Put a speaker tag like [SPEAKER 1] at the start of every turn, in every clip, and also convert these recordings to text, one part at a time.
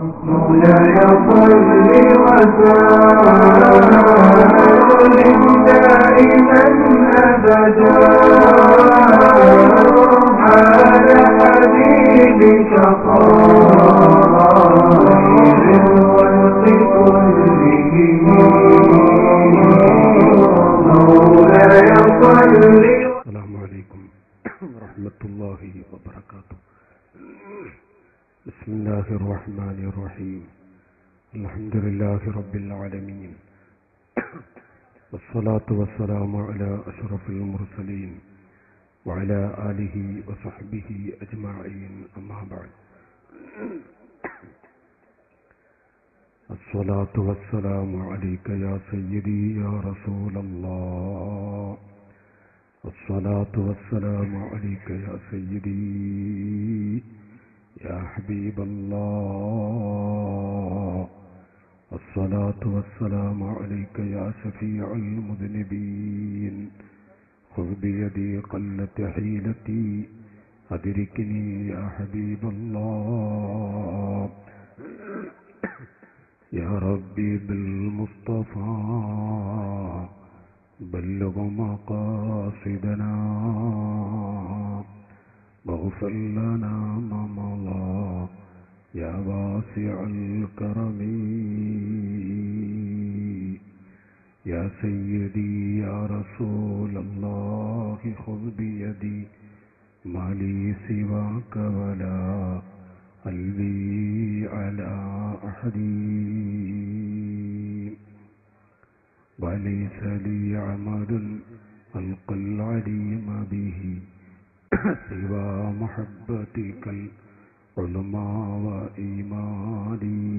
[SPEAKER 1] مولاي صل وسلم دائما ابدا على حبيبك خير الخلق كلهم مولاي صل
[SPEAKER 2] السلام عليكم ورحمة الله وبركاته بسم الله الرحمن الرحيم الحمد لله رب العالمين والصلاة والسلام على أشرف المرسلين وعلى آله وصحبه أجمعين أما بعد الصلاة والسلام عليك يا سيدي يا رسول الله الصلاة والسلام عليك يا سيدي يا حبيب الله الصلاة والسلام عليك يا شفيع المذنبين خذ بيدي قلت حيلتي أدركني يا حبيب الله يا ربي بالمصطفى بلغ مقاصدنا واغفر لنا ما مضى يا واسع الكرم يا سيدي يا رسول الله خذ بيدي ما لي سواك ولا قلبي على أحد وليس لي عمل ألقى العليم به سوى محبتك العلمى وإيماني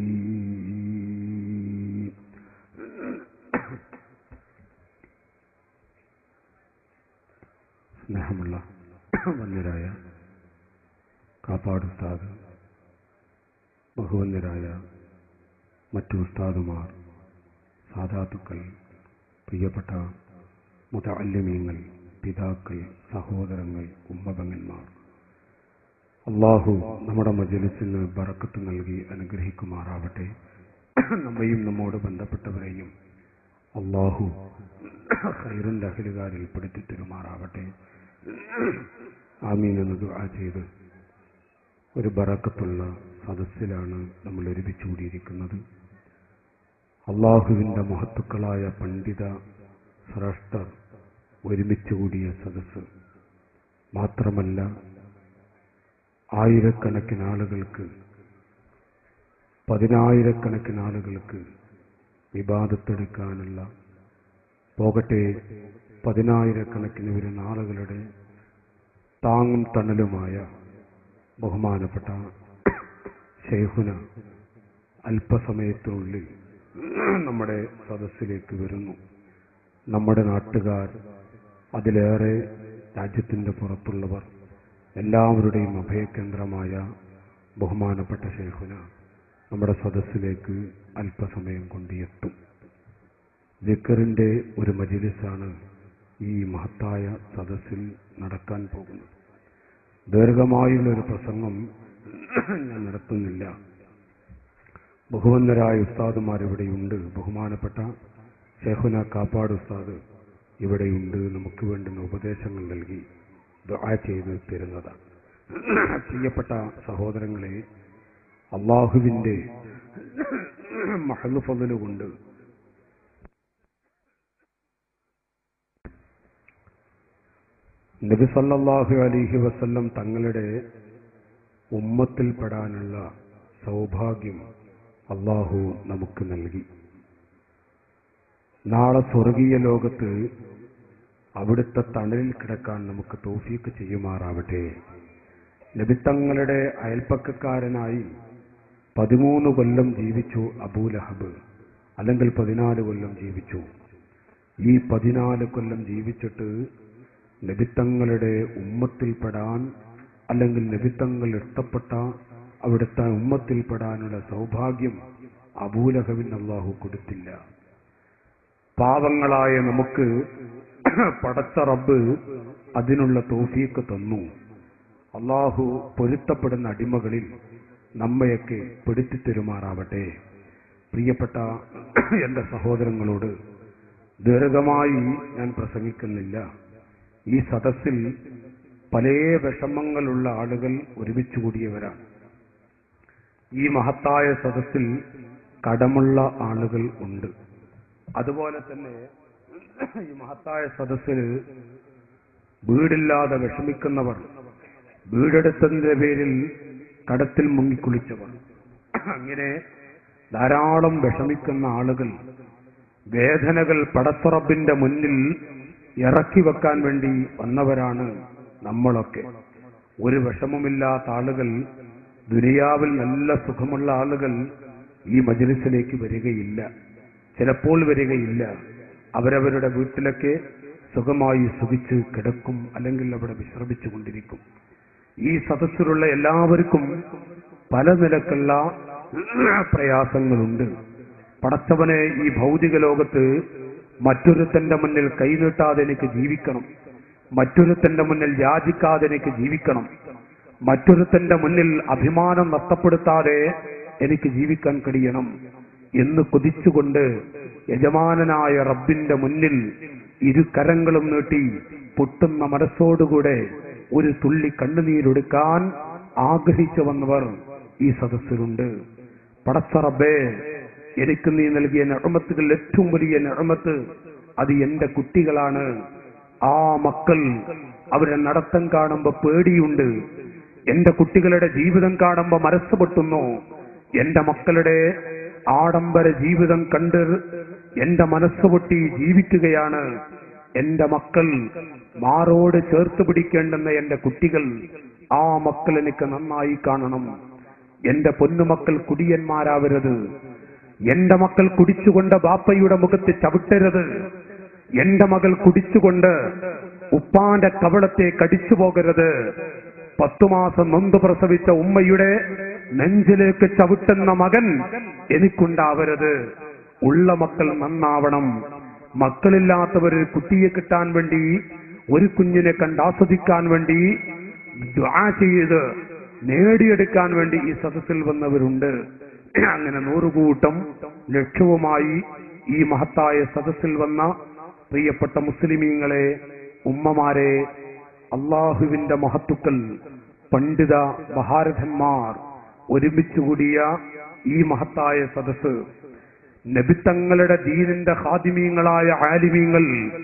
[SPEAKER 2] സ്നേഹമുള്ള വന്യരായ കാപ്പാട് ഉസ്താദ് ബഹുവന്യരായ മറ്റു ഉസ്താദുമാർ സാധാത്തുക്കൾ പ്രിയപ്പെട്ട മുതഅല്ലിമീങ്ങൾ പിതാക്കൾ സഹോദരങ്ങൾ ഉമ്മപങ്ങന്മാർ അള്ളാഹു നമ്മുടെ മജലിസിന് ബറക്കത്ത് നൽകി അനുഗ്രഹിക്കുമാറാവട്ടെ നമ്മയും നമ്മോട് ബന്ധപ്പെട്ടവരെയും അള്ളാഹു ഹൈറിൻ്റെ അഖിലുകാരിൽ പെടുത്തി തരുമാറാവട്ടെ ആമീൻ എന്ന് ദുആ ചെയ്ത് ഒരു ബറക്കത്തുള്ള സദസ്സിലാണ് നമ്മൾ ഒരുമിച്ചുകൂടിയിരിക്കുന്നത് അള്ളാഹുവിൻ്റെ മഹത്തുക്കളായ പണ്ഡിത ശ്രേഷ്ഠർ ഒരുമിച്ച് കൂടിയ സദസ്സ് മാത്രമല്ല ആയിരക്കണക്കിന് ആളുകൾക്ക് പതിനായിരക്കണക്കിന് ആളുകൾക്ക് വിവാദത്തെടുക്കാനുള്ള പോകട്ടെ പതിനായിരക്കണക്കിന് വരുന്ന ആളുകളുടെ താങ്ങും തണലുമായ ബഹുമാനപ്പെട്ട ഷെയ്ഖുന അല്പസമയത്തിനുള്ളിൽ നമ്മുടെ സദസ്സിലേക്ക് വരുന്നു നമ്മുടെ നാട്ടുകാർ അതിലേറെ രാജ്യത്തിൻ്റെ പുറത്തുള്ളവർ എല്ലാവരുടെയും അഭയകേന്ദ്രമായ ബഹുമാനപ്പെട്ട ഷെയ്ഖുന നമ്മുടെ സദസ്സിലേക്ക് അല്പസമയം കൊണ്ട് എത്തും ദിക്കറിൻ്റെ ഒരു മജിലിസാണ് ഈ മഹത്തായ സദസ്സിൽ നടക്കാൻ പോകുന്നത് ദീർഘമായുള്ള ഒരു പ്രസംഗം ഞാൻ നടത്തുന്നില്ല ബഹുവന്നരായ ഉസ്താദുമാർ ഇവിടെയുണ്ട് ബഹുമാനപ്പെട്ട ഷെഹുന കാപ്പാട് ഉസ്താദ് ഇവിടെയുണ്ട് നമുക്ക് വേണ്ടുന്ന ഉപദേശങ്ങൾ നൽകി ദുആ ചെയ്ത് തരുന്നതാണ് പ്രിയപ്പെട്ട സഹോദരങ്ങളെ അള്ളാഹുവിൻ്റെ മഹലുഫല് കൊണ്ട് നബി സല്ലല്ലാഹു അലൈഹി വസല്ലം തങ്ങളുടെ ഉമ്മത്തിൽപ്പെടാനുള്ള സൗഭാഗ്യം അള്ളാഹു നമുക്ക് നൽകി നാളെ സ്വർഗീയ ലോകത്ത് അവിടുത്തെ തണലിൽ കിടക്കാൻ നമുക്ക് തോഫീക്ക് ചെയ്യുമാറാവട്ടെ നബിത്തങ്ങളുടെ അയൽപ്പക്കക്കാരനായി പതിമൂന്ന് കൊല്ലം ജീവിച്ചു അബൂലഹബ് അല്ലെങ്കിൽ പതിനാല് കൊല്ലം ജീവിച്ചു ഈ പതിനാല് കൊല്ലം ജീവിച്ചിട്ട് നബിത്തങ്ങളുടെ ഉമ്മത്തിൽപ്പെടാൻ അല്ലെങ്കിൽ നബിത്തങ്ങൾ ഇഷ്ടപ്പെട്ട അവിടുത്തെ ഉമ്മത്തിൽപ്പെടാനുള്ള സൗഭാഗ്യം അബൂലഹബിന് അള്ളാഹു കൊടുത്തില്ല പാവങ്ങളായ നമുക്ക് പടച്ച റബ്ബ് അതിനുള്ള തോഫീക്ക് തന്നു അള്ളാഹു പൊരുത്തപ്പെടുന്ന അടിമകളിൽ നമ്മയൊക്കെ പെടുത്തി തെരുമാറാവട്ടെ പ്രിയപ്പെട്ട എന്റെ സഹോദരങ്ങളോട് ദീർഘമായി ഞാൻ പ്രസംഗിക്കുന്നില്ല ഈ സദസ്സിൽ പല വിഷമങ്ങളുള്ള ആളുകൾ ഒരുമിച്ച് കൂടിയവരാണ് ഈ മഹത്തായ സദസ്സിൽ കടമുള്ള ആളുകൾ ഉണ്ട് അതുപോലെ തന്നെ ഈ മഹത്തായ സദസ്സിൽ വീടില്ലാതെ വിഷമിക്കുന്നവർ വീടെടുത്തതിന്റെ പേരിൽ കടത്തിൽ മുങ്ങിക്കുളിച്ചവർ അങ്ങനെ ധാരാളം വിഷമിക്കുന്ന ആളുകൾ വേദനകൾ പടത്തുറബിന്റെ മുന്നിൽ ഇറക്കി വെക്കാൻ വേണ്ടി വന്നവരാണ് നമ്മളൊക്കെ ഒരു വിഷമമില്ലാത്ത ആളുകൾ ദുനിയാവിൽ നല്ല സുഖമുള്ള ആളുകൾ ഈ മജലിസിലേക്ക് വരികയില്ല ചിലപ്പോൾ വരികയില്ല അവരവരുടെ വീട്ടിലൊക്കെ സുഖമായി സുഖിച്ച് കിടക്കും അല്ലെങ്കിൽ അവിടെ വിശ്രമിച്ചു കൊണ്ടിരിക്കും ഈ സദസ്സിലുള്ള എല്ലാവർക്കും പല നിലക്കുള്ള പ്രയാസങ്ങളുണ്ട് പടച്ചവനെ ഈ ഭൗതിക ലോകത്ത് മറ്റൊരുത്തന്റെ മുന്നിൽ കൈനീട്ടാതെ എനിക്ക് ജീവിക്കണം മറ്റൊരുത്തന്റെ മുന്നിൽ യാചിക്കാതെ എനിക്ക് ജീവിക്കണം മറ്റൊരുത്തന്റെ മുന്നിൽ അഭിമാനം നഷ്ടപ്പെടുത്താതെ എനിക്ക് ജീവിക്കാൻ കഴിയണം എന്ന് കൊതിച്ചുകൊണ്ട് യജമാനനായ റബ്ബിന്റെ മുന്നിൽ ഇരു കരങ്ങളും നീട്ടി പൊട്ടുന്ന മനസ്സോടുകൂടെ ഒരു തുള്ളി കണ്ണുനീരൊടുക്കാൻ ആഗ്രഹിച്ചു വന്നവർ ഈ സദസ്സിലുണ്ട് പടച്ച റബ്ബേ എനിക്ക് നീ നൽകിയ നഴമത്തുകൾ ഏറ്റവും വലിയ നഴമത്ത് അത് എന്റെ കുട്ടികളാണ് ആ മക്കൾ അവരെ നടത്തം കാണുമ്പോ പേടിയുണ്ട് എന്റെ കുട്ടികളുടെ ജീവിതം കാണുമ്പോ മനസ്സ് പൊട്ടുന്നു എന്റെ മക്കളുടെ ആഡംബര ജീവിതം കണ്ട് എന്റെ മനസ്സ് പൊട്ടി ജീവിക്കുകയാണ് എന്റെ മക്കൾ മാറോട് ചേർത്ത് പിടിക്കേണ്ടുന്ന എന്റെ കുട്ടികൾ ആ മക്കൾ എനിക്ക് നന്നായി കാണണം എന്റെ പൊന്നുമക്കൾ കുടിയന്മാരാവരുത് എന്റെ മക്കൾ കുടിച്ചുകൊണ്ട് ബാപ്പയുടെ മുഖത്ത് ചവിട്ടരുത് എന്റെ മകൾ കുടിച്ചുകൊണ്ട് ഉപ്പാന്റെ കവളത്തെ കടിച്ചു പോകരുത് പത്തു മാസം നൊന്ത് പ്രസവിച്ച ഉമ്മയുടെ നെഞ്ചിലേക്ക് ചവിട്ടുന്ന മകൻ എനിക്കുണ്ടാവരുത് ഉള്ള മക്കൾ നന്നാവണം മക്കളില്ലാത്തവർ കുട്ടിയെ കിട്ടാൻ വേണ്ടി ഒരു കുഞ്ഞിനെ കണ്ട് ആസ്വദിക്കാൻ വേണ്ടി ദ്വാ ചെയ്ത് നേടിയെടുക്കാൻ വേണ്ടി ഈ സദസ്സിൽ വന്നവരുണ്ട് അങ്ങനെ നൂറുകൂട്ടം ലക്ഷ്യവുമായി ഈ മഹത്തായ സദസ്സിൽ വന്ന പ്രിയപ്പെട്ട മുസ്ലിമീങ്ങളെ ഉമ്മമാരെ അള്ളാഹുവിന്റെ മഹത്തുക്കൾ പണ്ഡിത മഹാരഥന്മാർ ഒരുമിച്ചുകൂടിയ ഈ മഹത്തായ സദസ്സ് നബിത്തങ്ങളുടെ ദീനിന്റെ ഹാദിമീങ്ങളായ ആലിമീങ്ങൾ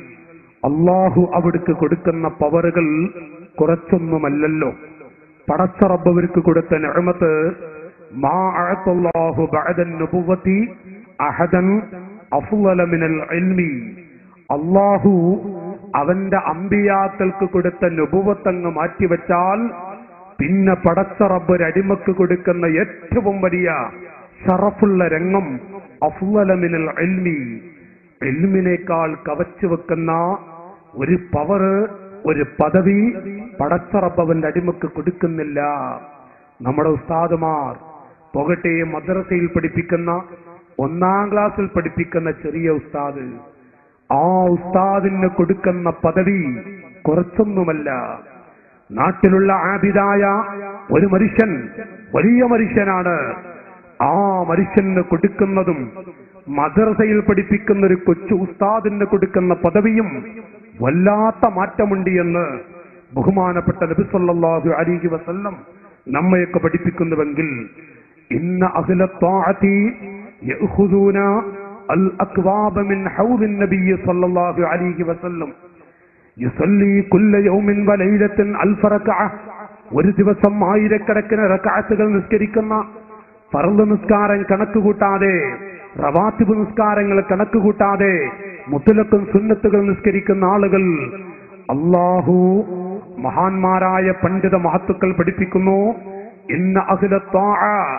[SPEAKER 2] അള്ളാഹു അവിടുക്ക് കൊടുക്കുന്ന പവറുകൾ കുറച്ചൊന്നുമല്ലല്ലോ പടച്ച റബ്ബവർക്ക് കൊടുത്ത നിഅമത്ത് മാ അഅത്തല്ലാഹു ബഅദൻ നുബുവത്തി അഹദൻ അഫ്ളല മിനൽ ഇൽമി അള്ളാഹു അവന്റെ അമ്പിയാക്കൾക്ക് കൊടുത്ത നുബുവത്തങ്ങ് മാറ്റിവെച്ചാൽ പിന്നെ പടച്ച റബ്ബ് ഒരു അടിമക്ക് കൊടുക്കുന്ന ഏറ്റവും വലിയ ഷറഫുള്ള രംഗം അഫ്ളലമിനൽ എൽമി എൽമിനേക്കാൾ കവച്ചു വെക്കുന്ന ഒരു പവറ് ഒരു പദവി പടച്ച റബ്ബ് അവന്റെ അടിമക്ക് കൊടുക്കുന്നില്ല നമ്മുടെ ഉസ്താദുമാർ പോകട്ടെ മദ്രസയിൽ പഠിപ്പിക്കുന്ന ഒന്നാം ക്ലാസ്സിൽ പഠിപ്പിക്കുന്ന ചെറിയ ഉസ്താദ് ആ ഉസ്താദിന് കൊടുക്കുന്ന പദവി കുറച്ചൊന്നുമല്ല നാട്ടിലുള്ള ആബിദായ ഒരു മനുഷ്യൻ വലിയ മനുഷ്യനാണ് ആ മനുഷ്യന് കൊടുക്കുന്നതും മദ്രസയിൽ പഠിപ്പിക്കുന്ന ഒരു കൊച്ചു ഉസ്താദിന് കൊടുക്കുന്ന പദവിയും വല്ലാത്ത മാറ്റമുണ്ട് എന്ന് ബഹുമാനപ്പെട്ട നബിസല്ലാഹു അലിഹി വസല്ലം നമ്മയൊക്കെ പഠിപ്പിക്കുന്നുവെങ്കിൽ ഇന്ന അഖിലത്താഅതി യഅഖുദൂന അൽ അക്വാബ മിൻ ഹൗദിൻ നബിയ്യ സല്ലല്ലാഹു അലൈഹി വസല്ലം യുസല്ലി കുല്ല യൗമിൻ വലൈലത്തിൻ അൽഫ റക്അ ഒരു ദിവസം ആയിരക്കണക്കിന് റക്അത്തുകൾ നിസ്കരിക്കുന്ന ഫർദ് നിസ്കാരം കണക്ക് കൂട്ടാതെ റവാത്തിബ് നിസ്കാരങ്ങൾ കണക്ക് കൂട്ടാതെ മുത്തലക്കും സുന്നത്തുകൾ നിസ്കരിക്കുന്ന ആളുകൾ അള്ളാഹു മഹാന്മാരായ പണ്ഡിത മഹത്തുക്കൾ പഠിപ്പിക്കുന്നു ഇന്ന അഖിലത്താഅ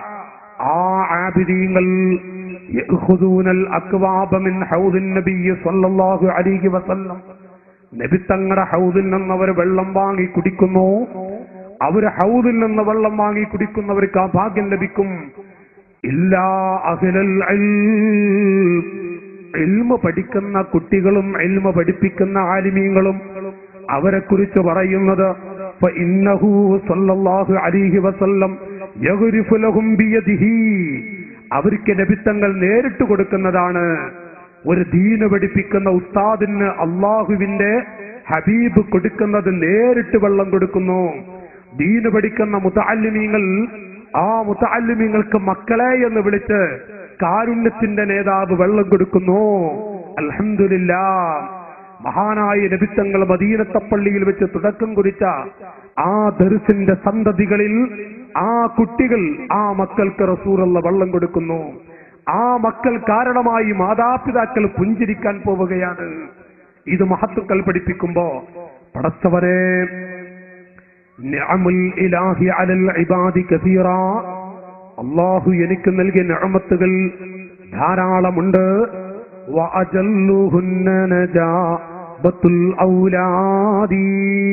[SPEAKER 2] ആ ആബിദീങ്ങൾ യഖുദൂനൽ അക്വാബ മിൻ ഹൗദിൻ നബിയ്യ സ്വല്ലല്ലാഹു അലൈഹി വസല്ലം നബി തങ്ങളുടെ ഹൗദിൽ നിന്ന് അവർ വെള്ളം വാങ്ങി കുടിക്കുന്നു അവര് ഹൗദിൽ നിന്ന് വെള്ളം വാങ്ങി കുടിക്കുന്നവർക്ക് ആ ഭാഗ്യം ലഭിക്കും ഇല്ലാ അഖിലൽ ഇൽമ പഠിക്കുന്ന കുട്ടികളും ഇൽമ പഠിപ്പിക്കുന്ന ആലിമീങ്ങളും അവരെ കുറിച്ച് പറയുന്നത് فإنه صلى الله عليه وسلم യഗ്രിഫു ലഹും ബിയദിഹി അവർക്ക് നബിത്തങ്ങൾ നേരിട്ട് കൊടുക്കുന്നതാണ് ഒരു ദീന് പഠിപ്പിക്കുന്ന ഉസ്താദിന് അള്ളാഹുവിന്റെ ഹബീബ് കൊടുക്കുന്നത് നേരിട്ട് വെള്ളം കൊടുക്കുന്നു ദീന് പഠിക്കുന്ന മുത്തല്ലിമീങ്ങൾ ആ മുത്തല്ലിമീങ്ങൾക്ക് മക്കളെ എന്ന് വിളിച്ച് കാരുണ്യത്തിന്റെ നേതാവ് വെള്ളം കൊടുക്കുന്നു അൽഹംദുലില്ലാ മഹാനായ നബിത്തങ്ങൾ മദീനത്തപ്പള്ളിയിൽ വെച്ച് തുടക്കം കുറിച്ച ആ ദർസിന്റെ സന്തതികളിൽ ആ കുട്ടികൾ ആ മക്കൾക്ക് റസൂറുള്ള വെള്ളം കൊടുക്കുന്നു ആ മക്കൾ കാരണമായി മാതാപിതാക്കൾ പുഞ്ചിരിക്കാൻ പോവുകയാണ് ഇത് മഹത്തുക്കൾ പഠിപ്പിക്കുമ്പോ പടച്ചവരെ നിഅമുൽ ഇലാഹി അലൽ ഇബാദി കസീറ അള്ളാഹു എനിക്ക് നൽകിയ നിഅമത്തുകൾ ധാരാളമുണ്ട് വഅജല്ലുഹുന്ന നജാബത്തുൽ ഔലാദി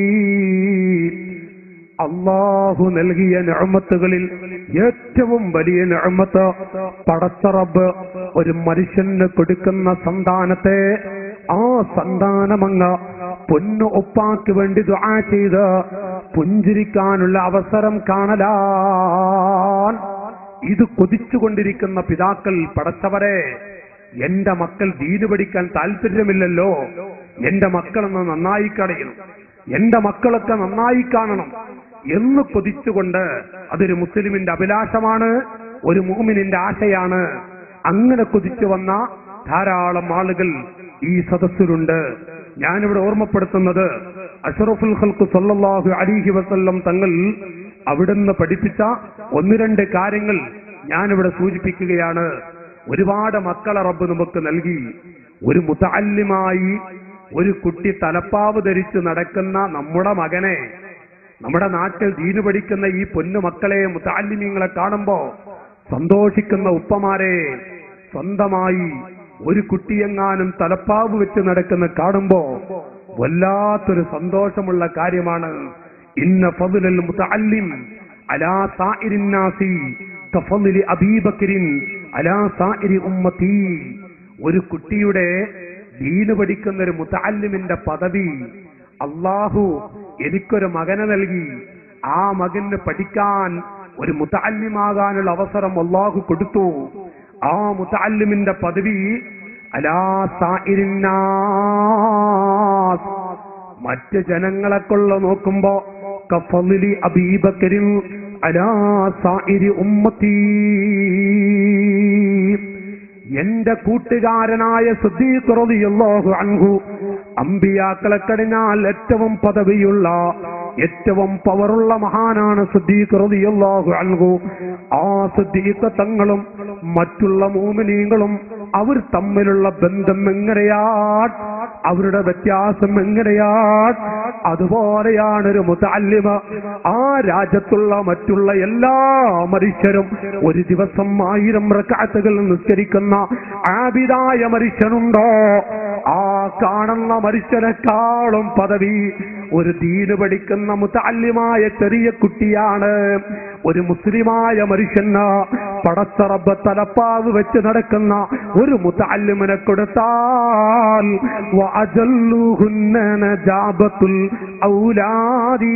[SPEAKER 2] അള്ളാഹു നൽകിയ നിഅമത്തുകളിൽ ഏറ്റവും വലിയ നിഅമത്ത് പടച്ചറബ് ഒരു മനുഷ്യന് കൊടുക്കുന്ന സന്താനത്തെ ആ സന്താനമങ്ങ് പൊന്നു ഒപ്പാക്ക് വേണ്ടി ദുആ ചെയ്ത് പുഞ്ചിരിക്കാനുള്ള അവസരം കാണലാൻ ഇത് കൊതിച്ചുകൊണ്ടിരിക്കുന്ന പിതാക്കൾ പടച്ചവരെ എന്റെ മക്കൾ ദീന് പഠിക്കാൻ താല്പര്യമില്ലല്ലോ എന്റെ മക്കളെന്ന് നന്നായി കളയണം എന്റെ മക്കളൊക്കെ നന്നായി കാണണം എന്ന് കൊതിച്ചുകൊണ്ട് അതൊരു മുസ്ലിമിന്റെ അഭിലാഷമാണ് ഒരു മൂമിനിന്റെ ആശയാണ് അങ്ങനെ കൊതിച്ചു വന്ന ധാരാളം ആളുകൾ ഈ സദസ്സിലുണ്ട് ഞാനിവിടെ ഓർമ്മപ്പെടുത്തുന്നത് അഷറഫുൽ ഖൽക്ക് സല്ലല്ലാഹു അലിഹി വസല്ലം തങ്ങൾ അവിടുന്ന് പഠിപ്പിച്ച ഒന്ന് രണ്ട് കാര്യങ്ങൾ ഞാനിവിടെ സൂചിപ്പിക്കുകയാണ് ഒരുപാട് മക്കളെ റബ്ബ് നമുക്ക് നൽകി ഒരു മുത്തല്ലിമായി ഒരു കുട്ടി തലപ്പാവ് ധരിച്ച് നടക്കുന്ന നമ്മുടെ മകനെ നമ്മുടെ നാട്ടിൽ ദീന് പഠിക്കുന്ന ഈ പൊന്നു മക്കളെ മുത്താലിമ്യങ്ങളെ കാണുമ്പോ സന്തോഷിക്കുന്ന ഉപ്പമാരെ സ്വന്തമായി ഒരു കുട്ടിയെങ്ങാനും തലപ്പാവ് വെച്ച് നടക്കുന്ന കാണുമ്പോ വല്ലാത്തൊരു സന്തോഷമുള്ള കാര്യമാണ് ഇന്ന ഫضل മുത്തല്ലിം അലാ സാഇരിന്നാസി കഫضل അബീബക്രിൻ അലാ സാഇരി ഉമ്മത്തി ഒരു കുട്ടിയുടെ ദീന് പഠിക്കുന്ന ഒരു മുത്തല്ലിമിന്റെ പദവി അള്ളാഹു എനിക്കൊരു മകനെ നൽകി ആ മകന് പഠിക്കാൻ ഒരു മുത്തല്ലിമാകാനുള്ള അവസരം അള്ളാഹു കൊടുത്തു ആ മുത്തല്ലിമിന്റെ പദവി അലാ സാഇരിന്നാസ് മറ്റ് ജനങ്ങളെ കൊള്ള നോക്കുമ്പോ കഫലിലി അബീബക്കരിൻ അലാ സായിരി ഉമ്മത്തി എന്റെ കൂട്ടുകാരനായ സുദ്ദീഖ് റളിയല്ലാഹു അൻഹു അമ്പിയാക്കളെ കഴിഞ്ഞാൽ ഏറ്റവും പദവിയുള്ള ഏറ്റവും പവറുള്ള മഹാനാണ് സുദ്ദീഖ് റളിയല്ലാഹു അൻഹു ആ സുദ്ദീഖ് തങ്ങളും മറ്റുള്ള മൂമിനീങ്ങളും അവർ തമ്മിലുള്ള ബന്ധം എങ്ങനെയാ അവരുടെ വ്യത്യാസം എങ്ങനെയാ അതുപോലെയാണ് ഒരു മുത്തല്ലിമ ആ രാജ്യത്തുള്ള മറ്റുള്ള എല്ലാ മനുഷ്യരും ഒരു ദിവസം ആയിരം റക്കാത്തുകൾ നിസ്കരിക്കുന്ന ആബിതായ മനുഷ്യനുണ്ടോ ആ കാണുന്ന മനുഷ്യനെക്കാളും പദവി ഒരു ദീന് പഠിക്കുന്ന മുത്തല്യമായ ചെറിയ കുട്ടിയാണ് ഒരു മുസ്ലിമായ മനുഷ്യന് പടച്ചറബ് തലപ്പാവ് വെച്ച് നടക്കുന്ന ഒരു മുത്തല്ലിമിനെ കൊടുത്താൽ വഅജല്ലുഹുന്ന നജാബത്തുൽ ഔലാദി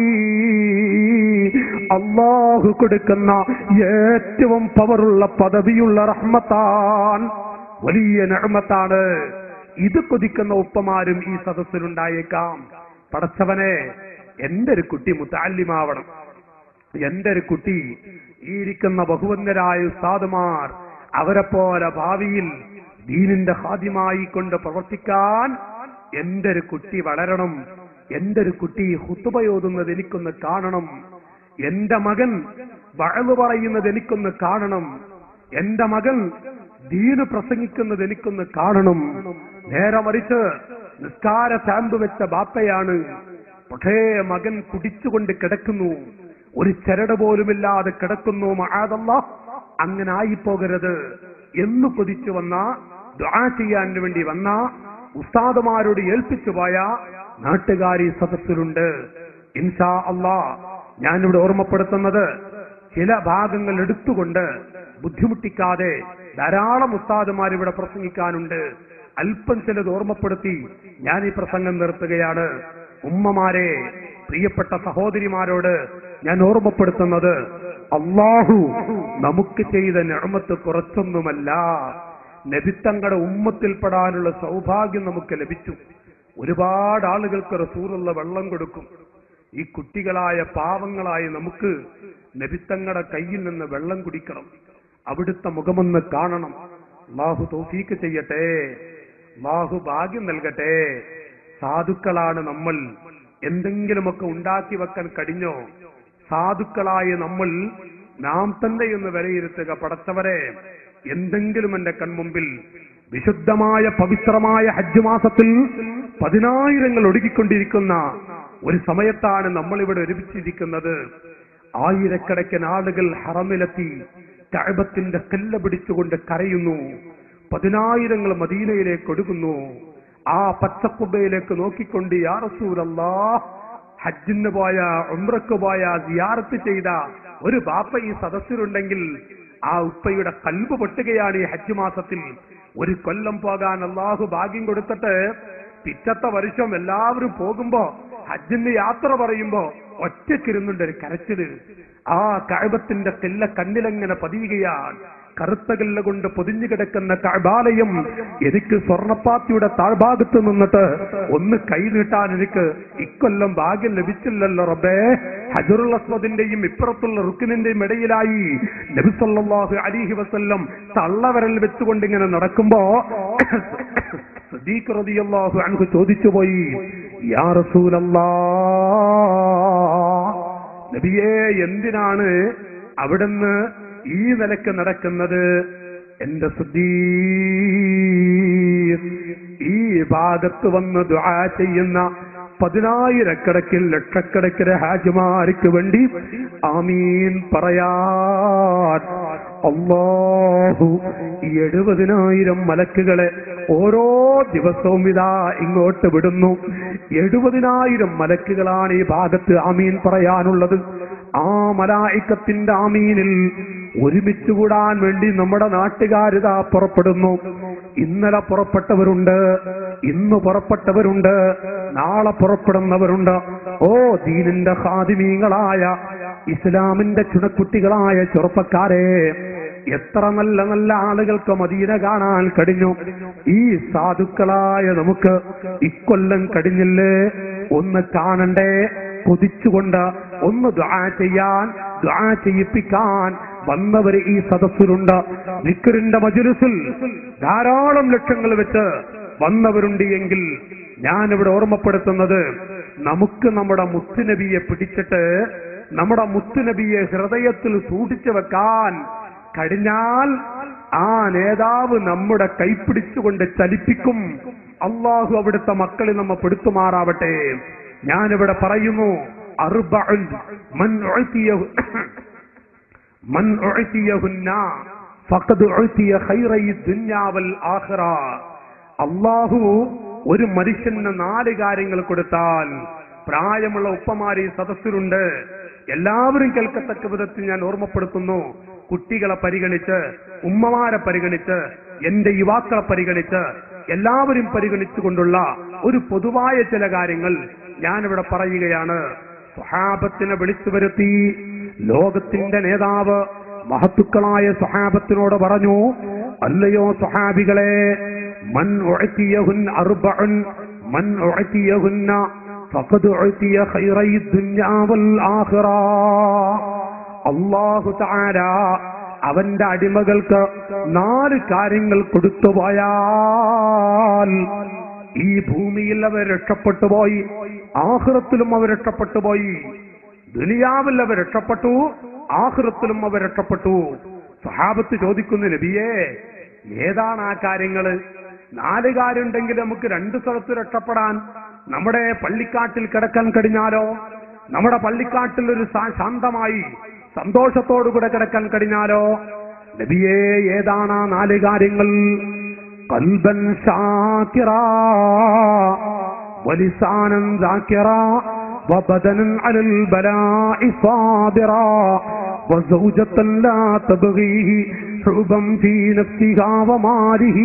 [SPEAKER 2] അള്ളാഹു കൊടുക്കുന്ന ഏറ്റവും പവറുള്ള പദവിയുള്ള റഹ്മത്താൻ വലിയ നഹ്മത്താണ് ഇത് കൊതിക്കുന്ന ഉപ്പമാരും ഈ സദസ്സിലുണ്ടായേക്കാം പടച്ചവനെ എന്റെ ഒരു കുട്ടി മുത്താലിമാവണം എന്റെ ഒരു കുട്ടി ഈ ഇരിക്കുന്ന ബഹുവന്ദരായ ഉസ്താദുമാർ അവരെ പോലെ ഭാവിയിൽ ദീനിന്റെ ഹാദ്യമായി കൊണ്ട് പ്രവർത്തിക്കാൻ എന്റെ ഒരു കുട്ടി വളരണം എന്റെ ഒരു കുട്ടി ഹുത്തുബയോതുന്നത് എനിക്കൊന്ന് കാണണം എന്റെ മകൻ വഴവ് പറയുന്നത് എനിക്കൊന്ന് കാണണം എന്റെ മകൻ ദീന് പ്രസംഗിക്കുന്നത് എനിക്കൊന്ന് കാണണം നേരെ മറിച്ച് നിസ്കാര സ്റ്റാമ്പ് വെച്ച ബാപ്പയാണ് പക്ഷേ മകൻ കുടിച്ചുകൊണ്ട് കിടക്കുന്നു ഒരു ചരട് പോലുമില്ലാതെ കിടക്കുന്നു മഹാദല്ല അങ്ങനെ ആയിപ്പോകരുത് എന്ന് കൊതിച്ചു വന്ന ദുആ ചെയ്യാൻ വേണ്ടി വന്ന ഉസ്താദുമാരോട് ഏൽപ്പിച്ചു പോയ നാട്ടുകാരി സദസ്സിലുണ്ട് ഇൻഷാ അള്ളാ ഞാനിവിടെ ഓർമ്മപ്പെടുത്തുന്നത് ചില ഭാഗങ്ങൾ എടുത്തുകൊണ്ട് ബുദ്ധിമുട്ടിക്കാതെ ധാരാളം ഉസ്താദുമാർ ഇവിടെ പ്രസംഗിക്കാനുണ്ട് അല്പം ചിലത് ഓർമ്മപ്പെടുത്തി ഞാൻ ഈ പ്രസംഗം നിർത്തുകയാണ് ഉമ്മമാരെ പ്രിയപ്പെട്ട സഹോദരിമാരോട് ഞാൻ ഓർമ്മപ്പെടുത്തുന്നത് അള്ളാഹു നമുക്ക് ചെയ്ത ഞമത്ത് കുറച്ചൊന്നുമല്ല നബിത്തങ്ങളുടെ ഉമ്മത്തിൽപ്പെടാനുള്ള സൗഭാഗ്യം നമുക്ക് ലഭിച്ചു ഒരുപാട് ആളുകൾക്ക് റസൂറുള്ള വെള്ളം കൊടുക്കും ഈ കുട്ടികളായ പാവങ്ങളായ നമുക്ക് നബിത്തങ്ങളുടെ കയ്യിൽ നിന്ന് വെള്ളം കുടിക്കണം അവിടുത്തെ മുഖമൊന്ന് കാണണം അള്ളാഹു തൗഫീക്ക് ചെയ്യട്ടെ അള്ളാഹു ഭാഗ്യം നൽകട്ടെ സാധുക്കളാണ് നമ്മൾ എന്തെങ്കിലുമൊക്കെ ഉണ്ടാക്കി വെക്കാൻ കഴിഞ്ഞോ സാധുക്കളായ നമ്മൾ നാം തന്നെ ഒന്ന് വിലയിരുത്തുക പടച്ചവരെ എന്തെങ്കിലും എന്റെ കൺമുമ്പിൽ വിശുദ്ധമായ പവിത്രമായ ഹജ്ജ് മാസത്തിൽ പതിനായിരങ്ങൾ ഒടുക്കിക്കൊണ്ടിരിക്കുന്ന ഒരു സമയത്താണ് നമ്മൾ ഇവിടെ ഒരുമിച്ചിരിക്കുന്നത് ആയിരക്കണക്കിന് ആളുകൾ ഹറമിലെത്തി കഅബത്തിന്റെ കല്ല പിടിച്ചുകൊണ്ട് കരയുന്നു പതിനായിരങ്ങൾ മദീനയിലേക്ക് ഒടുങ്ങുന്നു ആ പച്ചക്കുബയിലേക്ക് നോക്കിക്കൊണ്ട് യാ റസൂലല്ലാ ഹജ്ജിന് പോയ ഉംറക്ക് പോയ സിയാറത്ത് ചെയ്ത ഒരു ബാപ്പ ഈ സദസ്സിലുണ്ടെങ്കിൽ ആ ഉപ്പയുടെ കൽബ് പൊട്ടുകയാണ് ഈ ഹജ്ജ് മാസത്തിൽ ഒരു കൊല്ലം പോകാൻ അള്ളാഹു ഭാഗ്യം കൊടുത്തിട്ട് പിറ്റത്തെ വർഷം എല്ലാവരും പോകുമ്പോ ഹജ്ജിന് യാത്ര പറയുമ്പോ ഒറ്റക്കിരുന്നുണ്ട് ഒരു കരച്ചില് ആ കഴബത്തിന്റെ തെല്ല കണ്ണിലെങ്ങനെ പതിയുകയാണ് കറുത്ത കല്ല് കൊണ്ട് പൊതിഞ്ഞു കിടക്കുന്ന കഴബാലയം എനിക്ക് സ്വർണപ്പാത്തിയുടെ താഴ്ഭാഗത്ത് നിന്നിട്ട് ഒന്ന് കൈ നീട്ടാൻ എനിക്ക് ഇക്കൊല്ലം ഭാഗ്യം ലഭിച്ചില്ലല്ലോ റബ്ബേ ഹജറുൽ അസ്വദിന്റെയും ഇപ്പുറത്തുള്ള റുക്കിനിന്റെയും ഇടയിലായി നബിസല്ലാഹു അലിഹി വസല്ലം തള്ളവരൽ വെച്ചുകൊണ്ട് ഇങ്ങനെ നടക്കുമ്പോ സദീഖ് റളിയല്ലാഹു അൻഹു ചോദിച്ചു പോയി യാ റസൂലല്ലാ നബിയെ എന്തിനാണ് അവിടുന്ന് ഈ നിലക്ക് നടക്കുന്നത് എന്റെ സുദ്ധീ ഈ ഭാഗത്ത് വന്ന് ദുആ ചെയ്യുന്ന പതിനായിരക്കണക്കിൽ ലക്ഷക്കണക്കിന് ഹാജിമാർക്ക് വേണ്ടി ആമീൻ പറയാൻ അള്ളാഹു ഈ എഴുപതിനായിരം മലക്കുകളെ ഓരോ ദിവസവും ഇതാ ഇങ്ങോട്ട് വിടുന്നു എഴുപതിനായിരം മലക്കുകളാണ് ഈ ഭാഗത്ത് ആമീൻ പറയാനുള്ളത് ആ മലായിക്കത്തിന്റെ ആമീനിൽ ഒരുമിച്ച് കൂടാൻ വേണ്ടി നമ്മുടെ നാട്ടുകാരിതാ പുറപ്പെടുന്നു ഇന്നലെ പുറപ്പെട്ടവരുണ്ട് ഇന്ന് പുറപ്പെട്ടവരുണ്ട് നാളെ പുറപ്പെടുന്നവരുണ്ട് ഓ ദീനിന്റെ ഹാദിമീങ്ങളായ ഇസ്ലാമിന്റെ ചുണക്കുട്ടികളായ ചെറുപ്പക്കാരെ എത്ര നല്ല നല്ല ആളുകൾക്ക് മദീന കാണാൻ കഴിഞ്ഞു ഈ സാധുക്കളായ നമുക്ക് ഇക്കൊല്ലം കഴിഞ്ഞില്ലേ ഒന്ന് കാണണ്ടേ കൊതിച്ചുകൊണ്ട് ഒന്ന് ദ്വാ ചെയ്യാൻ ദ്വാ ചെയ്യിപ്പിക്കാൻ വന്നവർ ഈ സദസ്സിലുണ്ട് നിക്കറിന്റെ മജുലിസിൽ ധാരാളം ലക്ഷങ്ങൾ വെച്ച് വന്നവരുണ്ട് എങ്കിൽ ഞാനിവിടെ ഓർമ്മപ്പെടുത്തുന്നത് നമുക്ക് നമ്മുടെ മുത്തുനബിയെ പിടിച്ചിട്ട് നമ്മുടെ മുത്തുനബിയെ ഹൃദയത്തിൽ സൂക്ഷിച്ചു വെക്കാൻ കഴിഞ്ഞാൽ ആ നേതാവ് നമ്മുടെ കൈപ്പിടിച്ചുകൊണ്ട് ചലിപ്പിക്കും അള്ളാഹു അവിടുത്തെ മക്കളെ നമ്മ പെടുത്തുമാറാവട്ടെ ഞാനിവിടെ പറയുന്നു അർബഉൻ മൻ ഉഅ്തിയഹു മൻ ഉഅ്തിയഹുന്ന ഫഖദ് ഉഅ്തിയ ഖൈറൈ ദുനിയാ വൽ ആഖിറ അള്ളാഹു ഒരു മനുഷ്യന് നാല് കാര്യങ്ങൾ കൊടുത്താൽ പ്രായമുള്ള ഉപ്പമാരി സദസ്സിലുണ്ട് എല്ലാവരും കേൾക്കത്തക്ക വിധത്തിൽ ഞാൻ ഓർമ്മപ്പെടുത്തുന്നു കുട്ടികളെ പരിഗണിച്ച് ഉമ്മമാരെ പരിഗണിച്ച് എന്റെ യുവാക്കളെ പരിഗണിച്ച് എല്ലാവരും പരിഗണിച്ചുകൊണ്ടുള്ള ഒരു പൊതുവായ ചില കാര്യങ്ങൾ ഞാനിവിടെ പറയുകയാണ് സ്വഹാബത്തിനെ വിളിച്ചു വരുത്തി ലോകത്തിന്റെ നേതാവ് മഹത്തുക്കളായ സ്വഹാബത്തിനോട് പറഞ്ഞു അല്ലയോ സ്വഹാബികളെ മൻ ഉഅ്തിയഹുൻ അർബഉൻ മൻ ഉഅ്തിയഹുന്ന ഫഖദ് ഉഅ്തിയ ഖൈറൈ ദുനിയാ വൽ ആഖിറ അല്ലാഹു തആല അവന്റെ അടിമകൾക്ക് നാല് കാര്യങ്ങൾ കൊടുത്തു പോയാൽ ഈ ഭൂമിയിൽ അവർ രക്ഷപ്പെട്ടു പോയി ആഹൃത്തിലും അവർ രക്ഷപ്പെട്ടു പോയി ദുനിയാവിൽ അവർ രക്ഷപ്പെട്ടു ആഹൃത്തിലും അവർ രക്ഷപ്പെട്ടു സഹാബത്ത് ചോദിക്കുന്നു നബിയേ ഏതാണ് ആ കാര്യങ്ങള് നാല് കാര്യമുണ്ടെങ്കിൽ നമുക്ക് രണ്ട് സ്ഥലത്ത് രക്ഷപ്പെടാൻ നമ്മുടെ പള്ളിക്കാട്ടിൽ കിടക്കാൻ കഴിഞ്ഞാലോ നമ്മുടെ പള്ളിക്കാട്ടിൽ ഒരു ശാ- ശാന്തമായി സന്തോഷത്തോടുകൂടെ കിടക്കാൻ കഴിഞ്ഞാലോ നബിയേ ഏതാണ് ആ നാല് കാര്യങ്ങൾ കൽബൻ ഷാക്കിറാ ولسانا ذاكرا وبدنا على البلاء صابرا وزوجة لا تبغيه حبا في نفسها وماله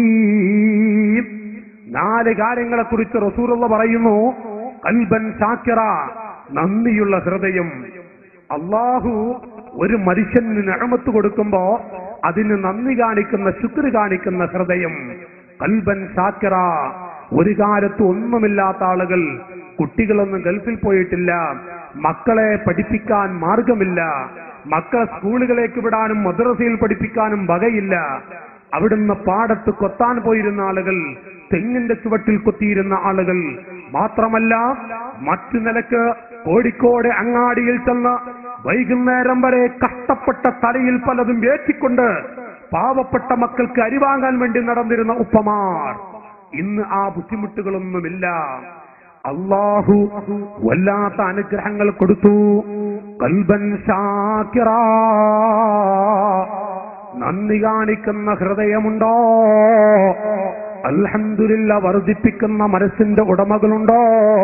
[SPEAKER 2] നാല് കാര്യങ്ങളെ കുറിച്ച് റസൂറുള്ള പറയുന്നു കൽബൻ ഷാക്കിറ നന്ദിയുള്ള ഹൃദയം അള്ളാഹു ഒരു മനുഷ്യന് നിഴമത്ത് കൊടുക്കുമ്പോ അതിന് നന്ദി കാണിക്കുന്ന ശുക്ർ കാണിക്കുന്ന ഹൃദയം കൽബൻ ഷാക്കിറ ഒരു കാലത്ത് ഒന്നുമില്ലാത്ത ആളുകൾ കുട്ടികളൊന്നും ഗൾഫിൽ പോയിട്ടില്ല മക്കളെ പഠിപ്പിക്കാൻ മാർഗമില്ല മക്കളെ സ്കൂളുകളിലേക്ക് വിടാനും മദ്രസയിൽ പഠിപ്പിക്കാനും വകയില്ല അവിടുന്ന് പാടത്ത് കൊത്താൻ പോയിരുന്ന ആളുകൾ തെങ്ങിന്റെ ചുവട്ടിൽ കൊത്തിയിരുന്ന ആളുകൾ മാത്രമല്ല മറ്റു നിലക്ക് കോഴിക്കോട് അങ്ങാടിയിൽ ചെന്ന് വൈകുന്നേരം വരെ കഷ്ടപ്പെട്ട തലയിൽ പലതും ഏറ്റിക്കൊണ്ട് പാവപ്പെട്ട മക്കൾക്ക് അരിവാങ്ങാൻ വേണ്ടി നടന്നിരുന്ന ഉപ്പമാർ ഇന്ന് ആ ബുദ്ധിമുട്ടുകളൊന്നുമില്ല അള്ളാഹു വല്ലാത്ത അനുഗ്രഹങ്ങൾ കൊടുത്തു കൽബൻ ഷാക്കിറ നന്ദി കാണിക്കുന്ന ഹൃദയമുണ്ടോ അൽഹന്ദില്ല വർദ്ധിപ്പിക്കുന്ന മനസ്സിന്റെ ഉടമകളുണ്ടോ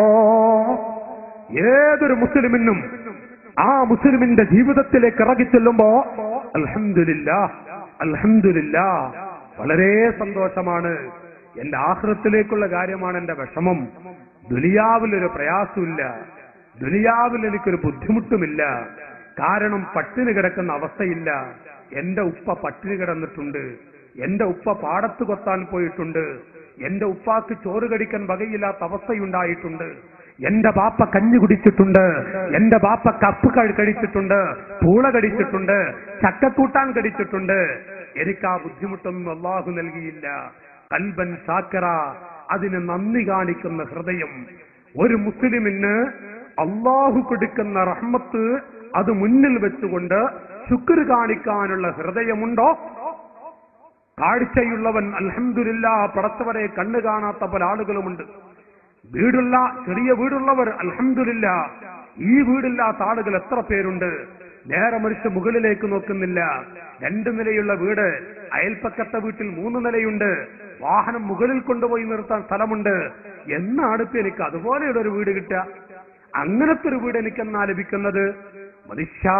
[SPEAKER 2] ഏതൊരു മുസ്ലിമിനും ആ മുസ്ലിമിന്റെ ജീവിതത്തിലേക്ക് ഇറങ്ങി ചെല്ലുമ്പോ അൽഹന്ദില്ല അൽഹന്ദില്ല വളരെ സന്തോഷമാണ് എന്റെ ആഹ്റത്തിലേക്കുള്ള കാര്യമാണ് എന്റെ വിഷമം ദുനിയാവിൽ ഒരു പ്രയാസമില്ല ദുനിയാവിൽ എനിക്കൊരു ബുദ്ധിമുട്ടുമില്ല കാരണം പട്ടിണി കിടക്കുന്ന അവസ്ഥയില്ല എന്റെ ഉപ്പ പട്ടിണി കിടന്നിട്ടുണ്ട് എന്റെ ഉപ്പ പാടത്ത് കൊത്താൻ പോയിട്ടുണ്ട് എന്റെ ഉപ്പാക്ക് ചോറ് കടിക്കാൻ വകയില്ലാത്ത അവസ്ഥയുണ്ടായിട്ടുണ്ട് എന്റെ ബാപ്പ കഞ്ഞി കുടിച്ചിട്ടുണ്ട് എന്റെ ബാപ്പ കപ്പ് കഴി- കഴിച്ചിട്ടുണ്ട് പൂള കടിച്ചിട്ടുണ്ട് ചക്കക്കൂട്ടാൻ കടിച്ചിട്ടുണ്ട് എനിക്ക് ആ ബുദ്ധിമുട്ടൊന്നും അള്ളാഹു നൽകിയില്ല കൽബൻ സാക്കറ അതിന് നന്ദി കാണിക്കുന്ന ഹൃദയം ഒരു മുസ്ലിമിന് അള്ളാഹു കൊടുക്കുന്ന റഹ്മത്ത് അത് മുന്നിൽ വെച്ചുകൊണ്ട് ശുക്ർ കാണിക്കാനുള്ള ഹൃദയമുണ്ടോ കാഴ്ചയുള്ളവൻ അൽഹംദുലില്ല പടച്ചവരെ കണ്ണു കാണാത്ത പല ആളുകളുമുണ്ട് വീടുള്ള ചെറിയ വീടുള്ളവർ അൽഹംദുലില്ല ഈ വീടില്ലാത്ത ആളുകൾ എത്ര പേരുണ്ട് നേരെ മറിച്ച് മുകളിലേക്ക് നോക്കുന്നില്ല രണ്ടു നിലയുള്ള വീട് അയൽപ്പക്കത്തെ വീട്ടിൽ മൂന്ന് നിലയുണ്ട് വാഹനം മുകളിൽ കൊണ്ടുപോയി നിർത്താൻ സ്ഥലമുണ്ട് എന്നാണ് ഇപ്പൊ എനിക്ക് അതുപോലെയുള്ള ഒരു വീട് കിട്ടുക അങ്ങനത്തെ ഒരു വീട് എനിക്ക് എന്നാ ലഭിക്കുന്നത് മനുഷ്യ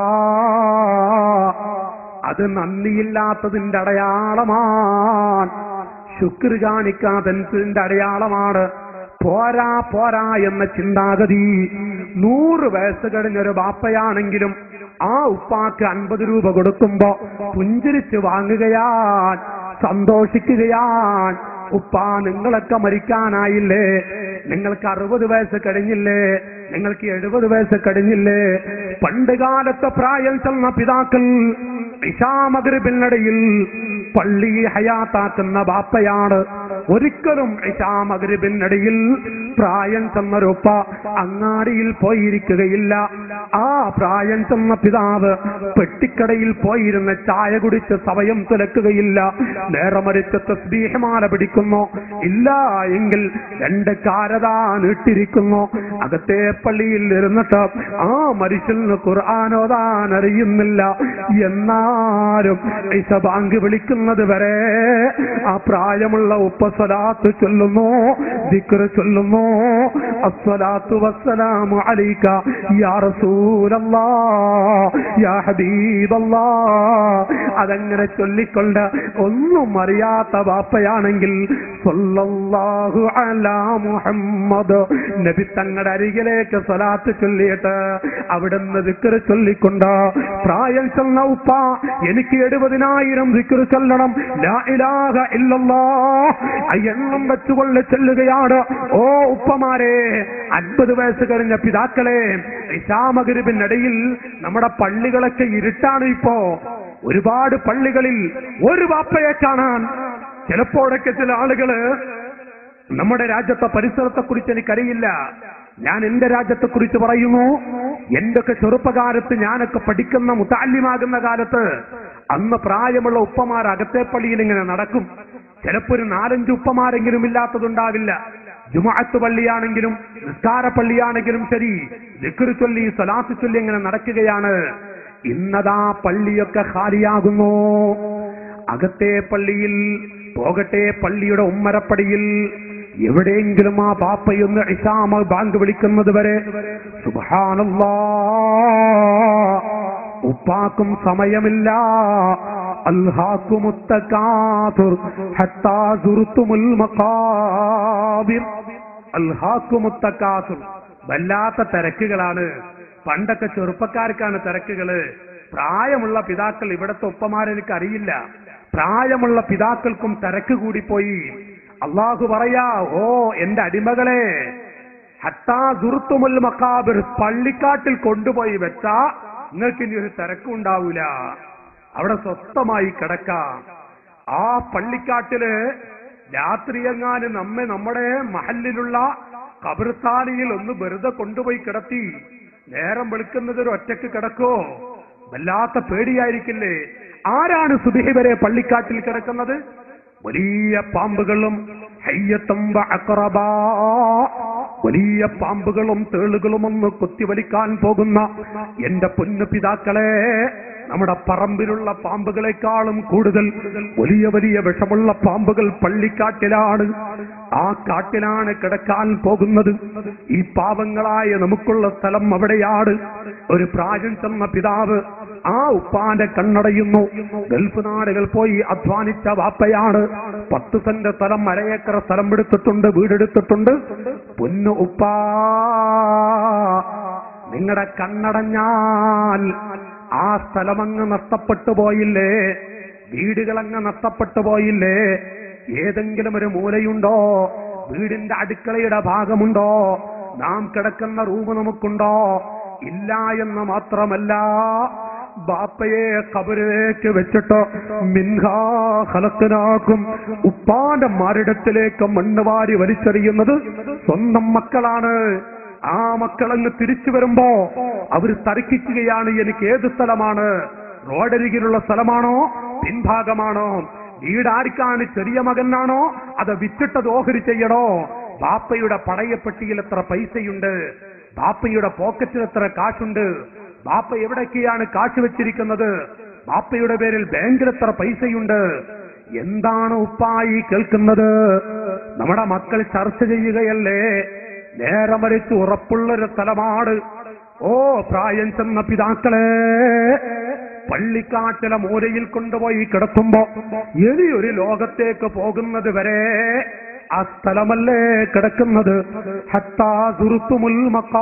[SPEAKER 2] അത് നന്ദിയില്ലാത്തതിന്റെ അടയാളമാണ് ശുക്ർ കാണിക്കാത്തതിന്റെ അടയാളമാണ് പോരാ പോരാ എന്ന ചിന്താഗതി നൂറ് വയസ്സ് കഴിഞ്ഞൊരു ബാപ്പയാണെങ്കിലും ആ ഉപ്പാക്ക് അൻപത് രൂപ കൊടുക്കുമ്പോ പുഞ്ചിരിച്ച് വാങ്ങുകയാൻ സന്തോഷിക്കുകയാൻ ഉപ്പ നിങ്ങളൊക്കെ മരിക്കാനായില്ലേ നിങ്ങൾക്ക് അറുപത് വയസ്സ് കഴിഞ്ഞില്ലേ നിങ്ങൾക്ക് എഴുപത് വയസ്സ് കഴിഞ്ഞില്ലേ പണ്ട് കാലത്തെ പ്രായം ചെന്ന പിതാക്കൾ ഇഷാമകരിബിനിടയിൽ പള്ളി ഹയാത്താക്കുന്ന ബാപ്പയാണ് ഒരിക്കലും ഇഷാമകരിബിനിടയിൽ പ്രായം ചെന്നൊരുപ്പ അങ്ങാടിയിൽ പോയിരിക്കുകയില്ല ആ പ്രായം ചെന്ന പിതാവ് പെട്ടിക്കടയിൽ പോയിരുന്ന ചായ കുടിച്ച് സമയം തുലക്കുകയില്ല നേരെ മറിച്ച് തസ്ബീഹമാല പിടിക്കുന്നു ഇല്ല എങ്കിൽ രണ്ട് കാരതാ നീട്ടിരിക്കുന്നു അകത്തെ പള്ളിയിൽ ഇരുന്നിട്ട് ആ മനുഷ്യന് ഖുർആാനോദാൻ അറിയുന്നില്ല എന്നാലും ഐസ ബാങ്ക് വിളിക്കുന്നത് വരെ ആ പ്രായമുള്ള ഉപ്പസ്വലാത്ത് ചൊല്ലുന്നു ദിക്ർ ചൊല്ലുന്നു അസ്വലാത്തു വസ്സലാമു അലൈക യാ റസൂലല്ലാ യാ ഹബീബല്ലാ അതങ്ങനെ ചൊല്ലിക്കൊണ്ട് ഒന്നും അറിയാത്ത ബാപ്പയാണെങ്കിൽ സ്വല്ലല്ലാഹു അലാ മുഹമ്മദ് നബി തങ്ങളുടെ അരികിലേക്ക് സ്വലാത്ത് ചൊല്ലിയിട്ട് അവിടുന്ന് ദിക്ർ ചൊല്ലിക്കൊണ്ട് പ്രായം ചെന്ന ഉപ്പ എനിക്ക് എഴുപതിനായിരം ദിക്ർ ചൊല്ലണം ലാ ഇലാഹ ഇല്ലല്ലാ ആ എണ്ണം വെച്ചുകൊണ്ട് ചെല്ലുകയാണ് ഓ ഉപ്പമാരെ അൻപത് വയസ്സ് കഴിഞ്ഞ പിതാക്കളെ ഇഷാമഗരിബിനിടയിൽ നമ്മുടെ പള്ളികളൊക്കെ ഇരുട്ടാണ് ഇപ്പോ ഒരുപാട് പള്ളികളിൽ ഒരു വാപ്പയെ കാണാൻ ചിലപ്പോഴൊക്കെ ചില ആളുകള് നമ്മുടെ രാജ്യത്തെ പരിസരത്തെ കുറിച്ച് എനിക്കറിയില്ല ഞാൻ എന്റെ രാജ്യത്തെ കുറിച്ച് പറയുന്നു എന്റെയൊക്കെ ചെറുപ്പകാലത്ത് ഞാനൊക്കെ പഠിക്കുന്ന മുത്താല്യമാകുന്ന കാലത്ത് അന്ന് പ്രായമുള്ള ഉപ്പമാർ അകത്തെ പള്ളിയിൽ ഇങ്ങനെ നടക്കും ചിലപ്പോ ഒരു നാലഞ്ച് ഉപ്പമാരെങ്കിലും ഇല്ലാത്തതുണ്ടാവില്ല ജുമാഅത്ത് പള്ളിയാണെങ്കിലും നിസ്കാര പള്ളിയാണെങ്കിലും ശരി ദിക്ർ ചൊല്ലി സലാത്ത് ചൊല്ലി ഇങ്ങനെ നടക്കുകയാണ് ഇന്നതാ പള്ളിയൊക്കെ ഖാലിയാകുന്നു അകത്തെ പള്ളിയിൽ പോകട്ടെ പള്ളിയുടെ ഉമ്മരപ്പടിയിൽ എവിടെയെങ്കിലും ആ പാപ്പയൊന്ന് ഇഷാമ ബാങ്ക് വിളിക്കുന്നത് വരെ സുബാനല്ലാ ഉപ്പാക്കും സമയമില്ല അൽഹാക്കുമുത്തക്കാതുർ ഹത്താ സുറുത്തുമുൽ മഖാബിർ അൽഹാക്കുമുത്തക്കാസുർ വല്ലാത്ത തിരക്കുകളാണ് പണ്ടൊക്കെ ചെറുപ്പക്കാർക്കാണ് തിരക്കുകള് പ്രായമുള്ള പിതാക്കൾ ഇവിടത്തെ ഉപ്പമാരെനിക്ക് അറിയില്ല പ്രായമുള്ള പിതാക്കൾക്കും തിരക്ക് കൂടിപ്പോയി അള്ളാഹു പറയാ ഓ എന്റെ അടിമകളെ ഹത്താ ദുർത്തുമുൽ മക്കാബിർ പള്ളിക്കാട്ടിൽ കൊണ്ടുപോയി വെച്ചാ നിങ്ങൾക്ക് ഇനി ഒരു തിരക്കുണ്ടാവൂല അവിടെ സ്വസ്ഥമായി കിടക്കാം ആ പള്ളിക്കാട്ടില് രാത്രിയെങ്ങാനും നമ്മെ നമ്മുടെ മഹലിലുള്ള കബർസ്ഥാനിയിൽ ഒന്ന് വെറുതെ കൊണ്ടുപോയി കിടത്തി നേരം വെളുക്കുന്നത് ഒരു ഒറ്റക്ക് കിടക്കോ വല്ലാത്ത പേടിയായിരിക്കില്ലേ ആരാണ് സുബിഹി വരെ പള്ളിക്കാട്ടിൽ കിടക്കുന്നത് വലിയ പാമ്പുകളും ഹയ്യത്തും അക്രബാ വലിയ പാമ്പുകളും തേളുകളും ഒന്ന് കുത്തിവലിക്കാൻ പോകുന്ന എന്റെ പൊന്നു പിതാക്കളെ നമ്മുടെ പറമ്പിലുള്ള പാമ്പുകളെക്കാളും കൂടുതൽ വലിയ വലിയ വിഷമുള്ള പാമ്പുകൾ പള്ളിക്കാട്ടിലാണ് ആ കാട്ടിലാണ് കിടക്കാൻ പോകുന്നത് ഈ പാവങ്ങളായ നമുക്കുള്ള സ്ഥലം അവിടെയാണ് ഒരു പ്രായം ചെന്ന പിതാവ് ആ ഉപ്പാന്റെ കണ്ണടയുന്നു ഗൾഫ് നാടുകൾ പോയി അധ്വാനിച്ച വാപ്പയാണ് പത്ത് സെന്റ് സ്ഥലം അരയേക്കർ സ്ഥലം എടുത്തിട്ടുണ്ട് വീടെടുത്തിട്ടുണ്ട് പൊന്നു ഉപ്പാ നിങ്ങളുടെ കണ്ണടഞ്ഞാൽ ആ സ്ഥലമങ്ങ് നഷ്ടപ്പെട്ടു പോയില്ലേ വീടുകളങ്ങ് നഷ്ടപ്പെട്ടു പോയില്ലേ ഏതെങ്കിലും ഒരു മൂലയുണ്ടോ വീടിന്റെ അടുക്കളയുടെ ഭാഗമുണ്ടോ നാം കിടക്കുന്ന റൂം നമുക്കുണ്ടോ ഇല്ല എന്ന് മാത്രമല്ല ബാപ്പയെ കബറിലേക്ക് വെച്ചിട്ട് മിൻഹാ ഹലത്തിനാക്കും ഉപ്പാന്റെ മരിടത്തിലേക്ക് മണ്ണ് വാരി വലിച്ചെറിയുന്നത് സ്വന്തം മക്കളാണ് ആ മക്കളങ്ങ് തിരിച്ചു വരുമ്പോ അവർ തർക്കിക്കുകയാണ് എനിക്ക് ഏത് സ്ഥലമാണ് റോഡരികിലുള്ള സ്ഥലമാണോ പിൻഭാഗമാണോ വീടാർക്കാണ് ചെറിയ മകനാണോ അത് വിറ്റിട്ടത് ഓഹരി ചെയ്യണോ ബാപ്പയുടെ പടയപ്പെട്ടിയിൽ എത്ര പൈസയുണ്ട് ബാപ്പയുടെ പോക്കറ്റിൽ എത്ര കാശുണ്ട് ബാപ്പ എവിടൊക്കെയാണ് കാശ് വെച്ചിരിക്കുന്നത് ബാപ്പയുടെ പേരിൽ ബാങ്കിൽ എത്ര പൈസയുണ്ട് എന്താണ് ഉപ്പായി കേൾക്കുന്നത് നമ്മുടെ മക്കൾ ചർച്ച ചെയ്യുകയല്ലേ നേരെ മറിച്ച് ഉറപ്പുള്ളൊരു സ്ഥലമാണ് ഓ പ്രായം ചെന്ന പിതാക്കളെ പള്ളിക്കാട്ടിലെ മൂലയിൽ കൊണ്ടുപോയി കിടത്തുമ്പോ ഇനിയൊരു ലോകത്തേക്ക് പോകുന്നത് വരെ ആ സ്ഥലമല്ലേ കിടക്കുന്നത് ഹത്താ സുറുത്തുമുൽ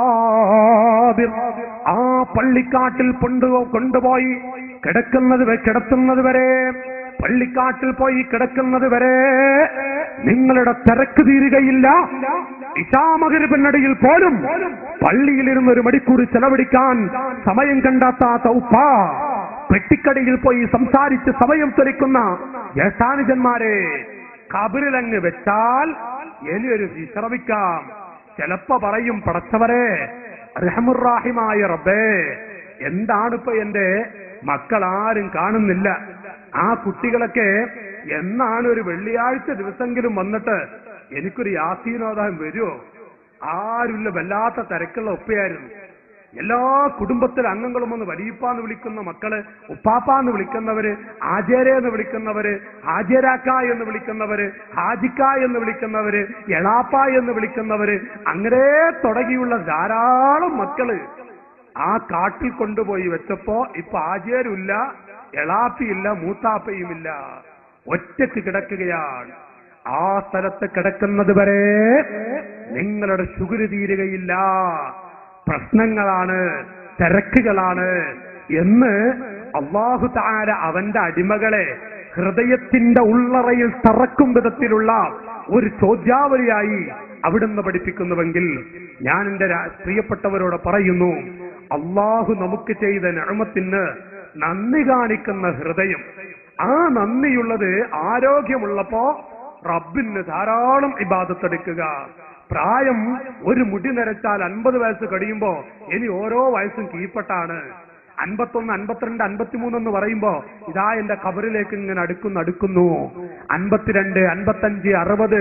[SPEAKER 2] മക്കാബിർ ആ പള്ളിക്കാട്ടിൽ കൊണ്ടു കൊണ്ടുപോയി കിടക്കുന്നത് വെ- കിടത്തുന്നത് വരെ പള്ളിക്കാട്ടിൽ പോയി കിടക്കുന്നത് വരെ നിങ്ങളുടെ തിരക്ക് തീരുകയില്ല ഇഷാമകരിപ്പിനടിയിൽ പോലും പള്ളിയിലിരുന്ന് ഒരു മണിക്കൂർ ചെലവഴിക്കാൻ സമയം കണ്ടെത്താത്ത ഉപ്പ പെട്ടിക്കടയിൽ പോയി സംസാരിച്ച് സമയം തെളിക്കുന്ന ജ്യേഷ്ഠാനുജന്മാരെ കബറിലങ്ങ് വെച്ചാൽ ഇനിയൊരു വിശ്രമിക്കാം ചിലപ്പോ പറയും പടച്ചവരെ റഹമുറാഹിമായ റബ്ബേ എന്താണിപ്പോ എന്റെ മക്കൾ ആരും കാണുന്നില്ല ആ കുട്ടികളൊക്കെ എന്നാണ് ഒരു വെള്ളിയാഴ്ച ദിവസമെങ്കിലും വന്നിട്ട് എനിക്കൊരു യാസീനോദാൻ വരുമോ ആരുമില്ല വല്ലാത്ത തിരക്കുള്ള ഉപ്പയായിരുന്നു എല്ലാ കുടുംബത്തിലെ അംഗങ്ങളും ഒന്ന് വലിയപ്പാന്ന് വിളിക്കുന്ന മക്കള് ഉപ്പാപ്പാന്ന് വിളിക്കുന്നവര് ആചാര്യ എന്ന് വിളിക്കുന്നവര് ആചാരാക്ക എന്ന് വിളിക്കുന്നവര് ഹാജിക്ക എന്ന് വിളിക്കുന്നവര് എളാപ്പ എന്ന് വിളിക്കുന്നവര് അങ്ങനെ തുടങ്ങിയുള്ള ധാരാളം മക്കള് ആ കാട്ടിൽ കൊണ്ടുപോയി വെച്ചപ്പോ ഇപ്പൊ ആചാരുമില്ല എളാപ്പിയില്ല മൂത്താപ്പയുമില്ല ഒറ്റക്ക് കിടക്കുകയാണ് ആ സ്ഥലത്ത് കിടക്കുന്നത് വരെ നിങ്ങളുടെ ശുകുര് തീരുകയില്ല പ്രശ്നങ്ങളാണ് തിരക്കുകളാണ് എന്ന് അള്ളാഹു താര അവന്റെ അടിമകളെ ഹൃദയത്തിന്റെ ഉള്ളറയിൽ തറക്കും വിധത്തിലുള്ള ഒരു ചോദ്യാവലിയായി അവിടുന്ന് പഠിപ്പിക്കുന്നുവെങ്കിൽ ഞാൻ എന്റെ രാ- പ്രിയപ്പെട്ടവരോട് പറയുന്നു അള്ളാഹു നമുക്ക് ചെയ്ത നഴമത്തിന് നന്ദി കാണിക്കുന്ന ഹൃദയം ആ നന്ദിയുള്ളത് ആരോഗ്യമുള്ളപ്പോ റബ്ബിന് ധാരാളം ഇബാദത്തെടുക്കുക പ്രായം ഒരു മുടി നരച്ചാൽ അൻപത് വയസ്സ് കഴിയുമ്പോ ഇനി ഓരോ വയസ്സും കീഴ്പ്പെട്ടാണ് അൻപത്തൊന്ന് അൻപത്തിരണ്ട് അൻപത്തിമൂന്ന് എന്ന് പറയുമ്പോ ഇതാ എന്റെ കബറിലേക്ക് ഇങ്ങനെ അടുക്കുന്നു അടുക്കുന്നു അൻപത്തിരണ്ട് അൻപത്തഞ്ച് അറുപത്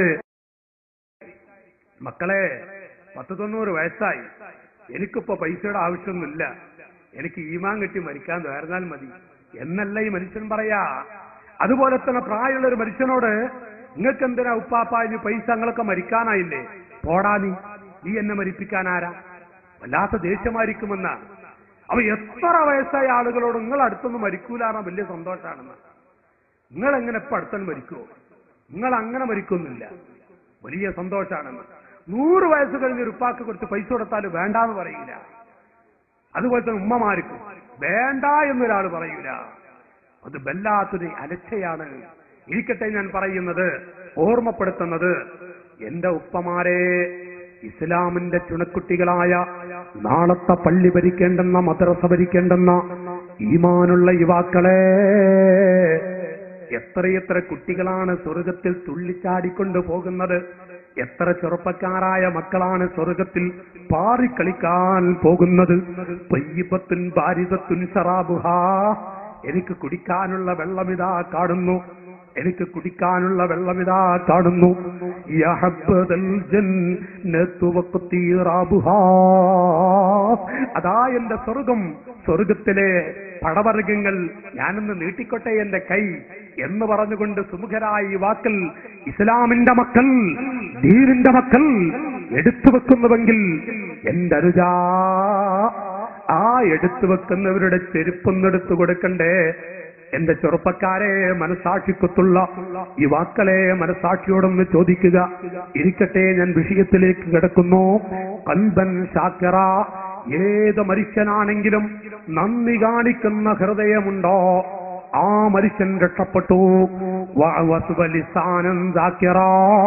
[SPEAKER 2] മക്കളെ പത്ത് തൊണ്ണൂറ് വയസ്സായി എനിക്കിപ്പോ പൈസയുടെ ആവശ്യമൊന്നുമില്ല എനിക്ക് ഈമാൻ കെട്ടി മരിക്കാൻ നേർന്നാൽ മതി എന്നല്ല ഈ മനുഷ്യൻ പറയാ അതുപോലെ തന്നെ പ്രായമുള്ള ഒരു മനുഷ്യനോട് നിങ്ങൾക്ക് എന്തിനാ ഉപ്പാപ്പ ഇനി പൈസ നിങ്ങളൊക്കെ മരിക്കാനായില്ലേ പോടാ നീ നീ എന്നെ മരിപ്പിക്കാൻ ആരാ വല്ലാത്ത ദേഷ്യമായിരിക്കുമെന്ന അവ എത്ര വയസ്സായ ആളുകളോട് നിങ്ങൾ അടുത്തൊന്നും മരിക്കൂലാന്ന വലിയ സന്തോഷാണെന്ന് നിങ്ങൾ എങ്ങനെ ഇപ്പൊ അടുത്തൊന്നും മരിക്കുമോ നിങ്ങൾ അങ്ങനെ മരിക്കൊന്നുമില്ല വലിയ സന്തോഷാണെന്ന് നൂറ് വയസ്സ് കഴിഞ്ഞ് ഒരു ഉപ്പാക്ക് കൊടുത്ത് പൈസ കൊടുത്താൽ വേണ്ടാന്ന് പറയില്ല അതുപോലെ തന്നെ ഉമ്മമാർക്കും വേണ്ട എന്നൊരാൾ പറയൂല അത് വല്ലാത്തൊരു അലച്ചയാണ് ഇരിക്കട്ടെ ഞാൻ പറയുന്നത് ഓർമ്മപ്പെടുത്തുന്നത് എന്റെ ഉപ്പമാരെ ഇസ്ലാമിന്റെ ചുണക്കുട്ടികളായ നാളത്തെ പള്ളി ഭരിക്കേണ്ടെന്ന മദ്രസ ഭരിക്കേണ്ടെന്ന ഈമാനുള്ള യുവാക്കളെ എത്രയെത്ര കുട്ടികളാണ് സ്വർഗത്തിൽ തുള്ളിച്ചാടിക്കൊണ്ടു പോകുന്നത് എത്ര ചെറുപ്പക്കാരായ മക്കളാണ് സ്വർഗത്തിൽ പാറിക്കളിക്കാൻ പോകുന്നത് പയ്യപ്പത്തുൻ ഭാരിതത്തുൻ സറാബുഹാ എനിക്ക് കുടിക്കാനുള്ള വെള്ളമിതാ കാണുന്നു എനിക്ക് കുടിക്കാനുള്ള വെള്ളമിതാ കാണുന്നു യഹബ്ബദൽ ജന്നത്തു വഖ്തി റാബുഹാ. അതാ എന്റെ സ്വർഗം സ്വർഗത്തിലെ പടവർഗങ്ങൾ ഞാനൊന്ന് നീട്ടിക്കൊട്ടെ എന്റെ കൈ എന്ന് പറഞ്ഞുകൊണ്ട് സുമുഖരായ ഈ വാക്കൽ ഇസ്ലാമിന്റെ മക്കൾ ദീനിന്റെ മക്കൾ എടുത്തു വെക്കുന്നുവെങ്കിൽ എന്റെ അനുജാ ആ എടുത്തു വെക്കുന്നവരുടെ ചെരുപ്പൊന്നെടുത്തു കൊടുക്കണ്ടേ എന്റെ ചെറുപ്പക്കാരെ മനസാക്ഷിക്കത്തുള്ള ഈ വാക്കളെ മനസാക്ഷിയോടൊന്ന് ചോദിക്കുക ഇരിക്കട്ടെ ഞാൻ വിഷയത്തിലേക്ക് കിടക്കുന്നു കൽബൻ ശാക്കറ ഏത് മനുഷ്യനാണെങ്കിലും നന്ദി കാണിക്കുന്ന ഹൃദയമുണ്ടോ ആ മനുഷ്യൻ രക്ഷപ്പെട്ടു വ- വസുബലിസാനൻ ശാക്കിറാ.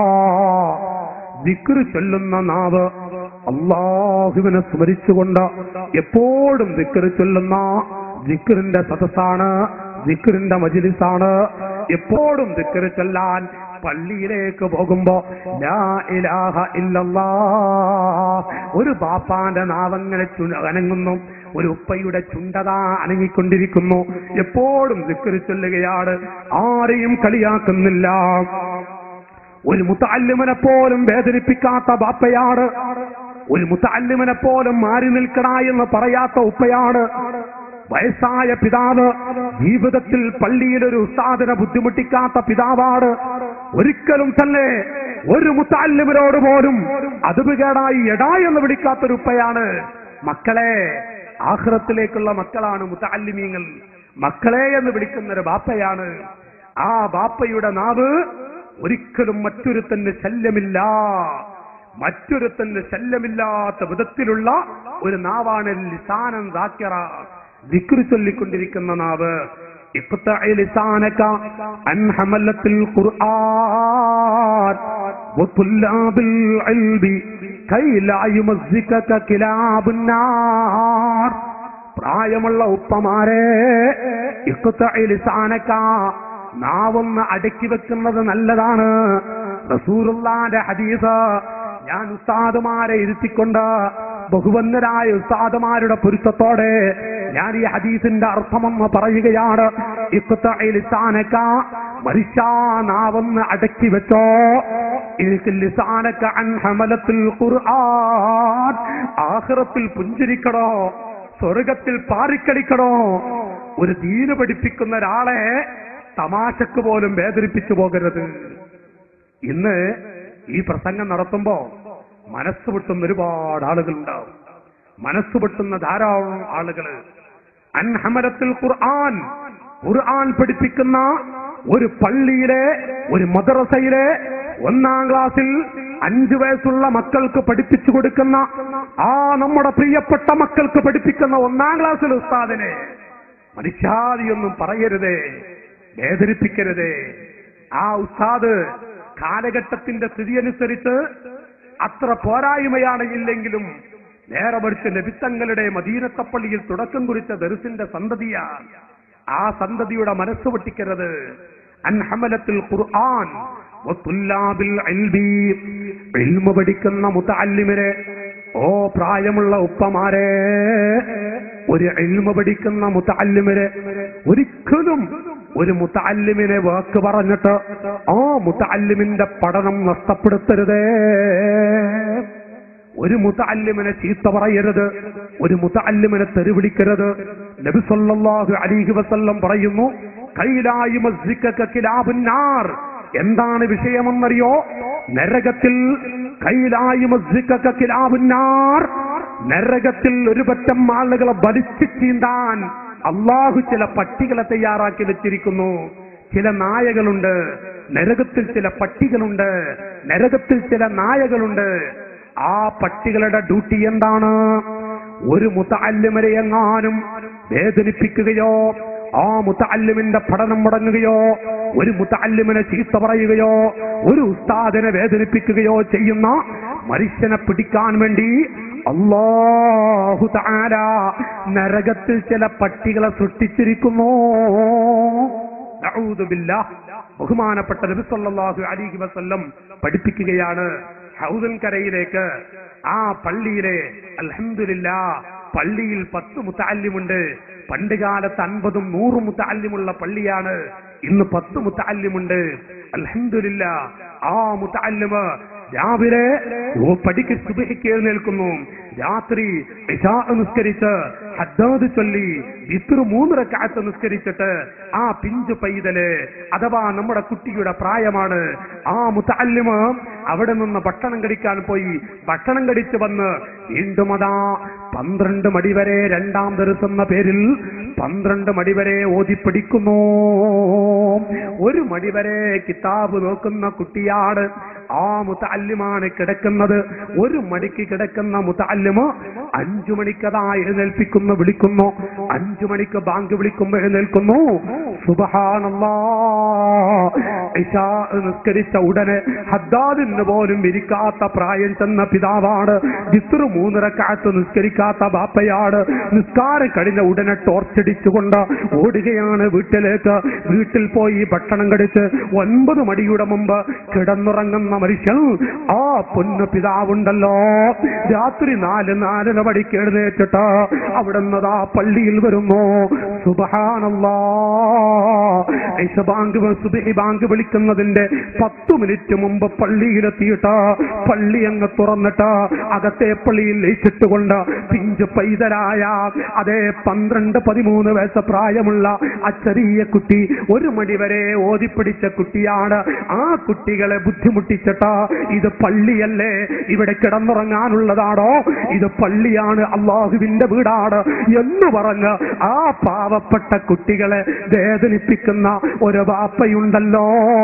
[SPEAKER 2] ദിക്റ് ചൊല്ലുന്ന നാവ് അള്ളാഹുവിനെ സ്മരിച്ചുകൊണ്ട് എപ്പോഴും ദിക്റ് ചൊല്ലുന്ന ദിക്റിന്റെ സദസ്സാണ് ദിക്റിന്റെ മജിലിസാണ് എപ്പോഴും ദിക്റ് ചൊല്ലാൻ പള്ളിയിലേക്ക് പോകുമ്പോ ലാ ഇലാഹ ഇല്ലല്ലാ ഒരു ബാപ്പാന്റെ നാവങ്ങനെ ചു- അനങ്ങുന്നു ഒരു ഉപ്പയുടെ ചുണ്ടത അനങ്ങിക്കൊണ്ടിരിക്കുന്നു എപ്പോഴും ദിക്റ് ചൊല്ലുകയാണ് ആരെയും കളിയാക്കുന്നില്ല ഒരു മുത്തല്ലിമനെ പോലും വേദനിപ്പിക്കാത്ത ബാപ്പയാണ് ഒരു മുത്തല്ലിമനെ പോലും മാറി നിൽക്കണ എന്ന് പറയാത്ത ഉപ്പയാണ് വയസ്സായ പിതാവ് ജീവിതത്തിൽ പള്ളിയിൽ ഒരു ഉസ്താദിനെ ബുദ്ധിമുട്ടിക്കാത്ത പിതാവാണ് ഒരിക്കലും തന്നെ ഒരു മുത്താലിമിനോട് പോലും അത് കേടായി എടാ എന്ന് വിളിക്കാത്തൊരു ഉപ്പയാണ് മക്കളെ ആഹ്റത്തിലേക്കുള്ള മക്കളാണ് മുത്താലിമീങ്ങൾ മക്കളെ എന്ന് വിളിക്കുന്ന ഒരു ബാപ്പയാണ് ആ ബാപ്പയുടെ നാവ് ഒരിക്കലും മറ്റൊരുത്തന് ശല്യമില്ല മറ്റൊരുത്തന് ശല്യമില്ലാത്ത വിധത്തിലുള്ള ഒരു നാവാണ് ലിസാനൻ ദാക്കിറ ദിക്റ് ചൊല്ലിക്കൊണ്ടിരിക്കുന്ന നാവ് اقطع لسانك عن حملة القرآن وطلاب العلم كي لا يمزكك كلاب النار പ്രായമുള്ള ഉപ്പമാരെ ഇഖ്തഇ ലിസാനക നാവൊന്ന് അടക്കി വെക്കുന്നത് നല്ലതാണ് റസൂലുള്ളാന്റെ ഹദീസ് ഞാൻ ഉസ്താദുമാരെ ഇരുത്തിക്കൊണ്ട് ബഹുവന്നരായ ഉസ്താദുമാരുടെ പൊരുത്തത്തോടെ ഞാൻ ഈ ഹദീസിന്റെ അർത്ഥമെന്ന് പറയുകയാണ് ഇഖ്തഇ ലിസാനക മരിച്ചാ നാവൊന്ന് അടക്കി വെച്ചോ ഇൽക്ക് ലിസാനക അൻ ഹമലത്തുൽ ഖുർആൻ ആഖിറത്തിൽ പുഞ്ചിരിക്കണോ സ്വർഗത്തിൽ പാറിക്കളിക്കണോ ഒരു ദീന് പഠിപ്പിക്കുന്ന ഒരാളെ തമാശക്ക് പോലും വേദനിപ്പിച്ചു പോകരുത് ഇന്ന് ഈ പ്രസംഗം നടത്തുമ്പോ മനസ്സ് പൊട്ടുന്ന ഒരുപാട് ആളുകൾ ഉണ്ടാവും മനസ്സ് പൊട്ടുന്ന ധാരാളം ആളുകൾ അൻഹമരത്തിൽ ഖുർആൻ ഖുർആൻ പഠിപ്പിക്കുന്ന ഒരു പള്ളിയിലെ ഒരു മദ്രസയിലെ ഒന്നാം ക്ലാസ്സിൽ അഞ്ചു വയസ്സുള്ള മക്കൾക്ക് പഠിപ്പിച്ചു കൊടുക്കുന്ന ആ നമ്മുടെ പ്രിയപ്പെട്ട മക്കൾക്ക് പഠിപ്പിക്കുന്ന ഒന്നാം ക്ലാസ്സിൽ ഉസ്താദിനെ മനുഷ്യാദിയൊന്നും പറയരുതേ വേദനിപ്പിക്കരുതേ ആ ഉസ്താദ് കാലഘട്ടത്തിന്റെ സ്ഥിതി അനുസരിച്ച് അത്ര പോരായ്മയാണ് ഇല്ലെങ്കിലും നേരെ മറിച്ച് നബിത്തങ്ങളുടെ മദീനത്തപ്പള്ളിയിൽ തുടക്കം കുറിച്ച ദർസിന്റെ സന്തതിയാണ് ആ സന്തതിയുടെ മനസ്സ് പൊട്ടിക്കരുത് അൻഹമലത്തിൽ ഖുർആൻ വത്തുല്ലാബിൽ ഇൽമി. ഇൽമ പഠിക്കുന്ന മുത്തല്ലിമിനെ ഓ പ്രായമുള്ള ഉപ്പമാരെ ഒരു ഇൽമ പഠിക്കുന്ന മുത്തല്ലിമിനെ ഒരിക്കലും ഒരു മുത്തല്ലിമിനെ വാക്ക് പറഞ്ഞിട്ട് ആ മുത്തല്ലിമിന്റെ പഠനം നഷ്ടപ്പെടുത്തരുതേ ഒരു മുത്തല്ലിമിനെ ചീത്ത പറയരുത് ഒരു മുത്തല്ലിമിനെ തെരുവിളിക്കരുത് നബി സല്ലല്ലാഹു അലൈഹി വസല്ലം പറയുന്നു കൈലായി മസ്ജിക്കക കിലാബുന്നാർ എന്താണ് വിഷയമെന്നറിയോ നരകത്തിൽ കൈലായി മസ്ജിക്കക കിലാബുന്നാർ നരകത്തിൽ ഒരു പറ്റം ആളുകളെ വലിച്ചു ചീന്താൻ അള്ളാഹു ചില പട്ടികളെ തയ്യാറാക്കി വെച്ചിരിക്കുന്നു ചില നായകളുണ്ട് നരകത്തിൽ ചില പട്ടികളുണ്ട് നരകത്തിൽ ചില നായകളുണ്ട് ആ പട്ടികളുടെ ഡ്യൂട്ടി എന്താണ് ഒരു മുത്തല്ലിമരെ എങ്ങാനും വേദനിപ്പിക്കുകയോ ആ മുത്തല്ലിമിന്റെ പഠനം മുടങ്ങുകയോ ഒരു മുത്തല്ലിമിനെ ചീത്ത പറയുകയോ ഒരു ഉസ്താദിനെ വേദനിപ്പിക്കുകയോ ചെയ്യുന്ന മനുഷ്യനെ പിടിക്കാൻ വേണ്ടി അള്ളാഹു താര നരകത്തിൽ ചില പട്ടികളെ സൃഷ്ടിച്ചിരിക്കുന്നു നഊദു ബില്ലാഹ്. ബഹുമാനപ്പെട്ട നബി സല്ലല്ലാഹു അലൈഹി വസല്ലം പഠിപ്പിക്കുകയാണ് ഹൗദൻ കരയിലേക്ക് ആ പള്ളിയിലെ അൽഹംദുലില്ലാ പള്ളിയിൽ പത്ത് മുത്തല്ലിമുണ്ട് പണ്ട് കാലത്ത് അൻപതും നൂറും മുത്തല്ലിമുള്ള പള്ളിയാണ് ഇന്ന് പത്ത് മുത്തല്ലിമുണ്ട് അൽഹംദുലില്ല ആ മുത്തല്ലിമ് രാവിലെ ഓ പടിക്ക് സുബഹിക്ക് എഴുന്നേൽക്കുന്നു രാത്രി ഇശാ നിസ്കരിച്ച് ഹദ്ദാദ് ചൊല്ലി ഇത്ര മൂന്നര കാലത്ത് നിസ്കരിച്ചിട്ട് ആ പിഞ്ചു പൈതല് അഥവാ നമ്മുടെ കുട്ടിയുടെ പ്രായമാണ് ആ മുത്തല്ലിമ് അവിടെ നിന്ന് ഭക്ഷണം കഴിക്കാൻ പോയി ഭക്ഷണം കഴിച്ച് വന്ന് വീണ്ടും അതാ പന്ത്രണ്ട് മണി വരെ രണ്ടാം ദിവസം എന്ന പേരിൽ പന്ത്രണ്ട് മണി വരെ ഓതിപ്പിടിക്കുന്നു ഒരു മണി വരെ കിതാബ് നോക്കുന്ന കുട്ടിയാണ് ആ മുത്തല്ലിമാണ് കിടക്കുന്നത് ഒരു മണിക്ക് കിടക്കുന്ന മുത്തല്ലിമ് അഞ്ചു മണിക്കതാ എഴുന്നേൽപ്പിക്കുന്നു വിളിക്കുന്നു അഞ്ചു മണിക്ക് ബാങ്ക് വിളിക്കുമ്പോൾ എഴുന്നേൽക്കുന്നു സുബഹാനല്ലാ ഇശാ നിസ്കരിച്ച ഉടനെ ഹദ്ദാദിന് പോലും ഇരിക്കാത്ത പ്രായം ചെന്ന പിതാവാണ് ഇത്ര മൂന്നര കാലത്ത് നിസ്കരിക്കാത്ത ബാപ്പയാണ് നിസ്കാരം കഴിഞ്ഞ ഉടനെ ടോർച്ചടിച്ചുകൊണ്ട് ഓടുകയാണ് വീട്ടിലേക്ക് വീട്ടിൽ പോയി ഭക്ഷണം കഴിച്ച് ഒൻപത് മണിയുടെ മുമ്പ് കിടന്നുറങ്ങുന്ന മനുഷ്യൻ ആ പൊന്നു പിതാവുണ്ടല്ലോ രാത്രി നാല് നാലര മണിക്ക് എഴുന്നേറ്റിട്ട് അവിടെ നിന്നതാ പള്ളിയിൽ വരുന്നു സുബഹാനല്ലാ ഇശ ബാങ്ക് വ- സുബഹി ബാങ്ക് വിളിക്കുന്നതിന്റെ പത്തു മിനിറ്റ് മുമ്പ് പള്ളിയിലെത്തിയിട്ട് പള്ളി അങ്ങ് തുറന്നിട്ട് അകത്തെ പള്ളിയിൽ ലയിച്ചിട്ടുകൊണ്ട് പിഞ്ച് പൈതലായ അതേ പന്ത്രണ്ട് പതിമൂന്ന് വയസ്സ് പ്രായമുള്ള ആ ചെറിയ കുട്ടി ഒരു മണി വരെ ഓതിപ്പിടിച്ച കുട്ടിയാണ് ആ കുട്ടികളെ ബുദ്ധിമുട്ടിച്ചിട്ട് ഇത് പള്ളിയല്ലേ ഇവിടെ കിടന്നുറങ്ങാനുള്ളതാണോ ഇത് പള്ളിയാണ് അള്ളാഹുവിന്റെ വീടാണ് എന്ന് പറഞ്ഞ് ആ പാവപ്പെട്ട കുട്ടികളെ വേദനിപ്പിക്കുന്ന ഒരു വാപ്പയുണ്ടല്ലോ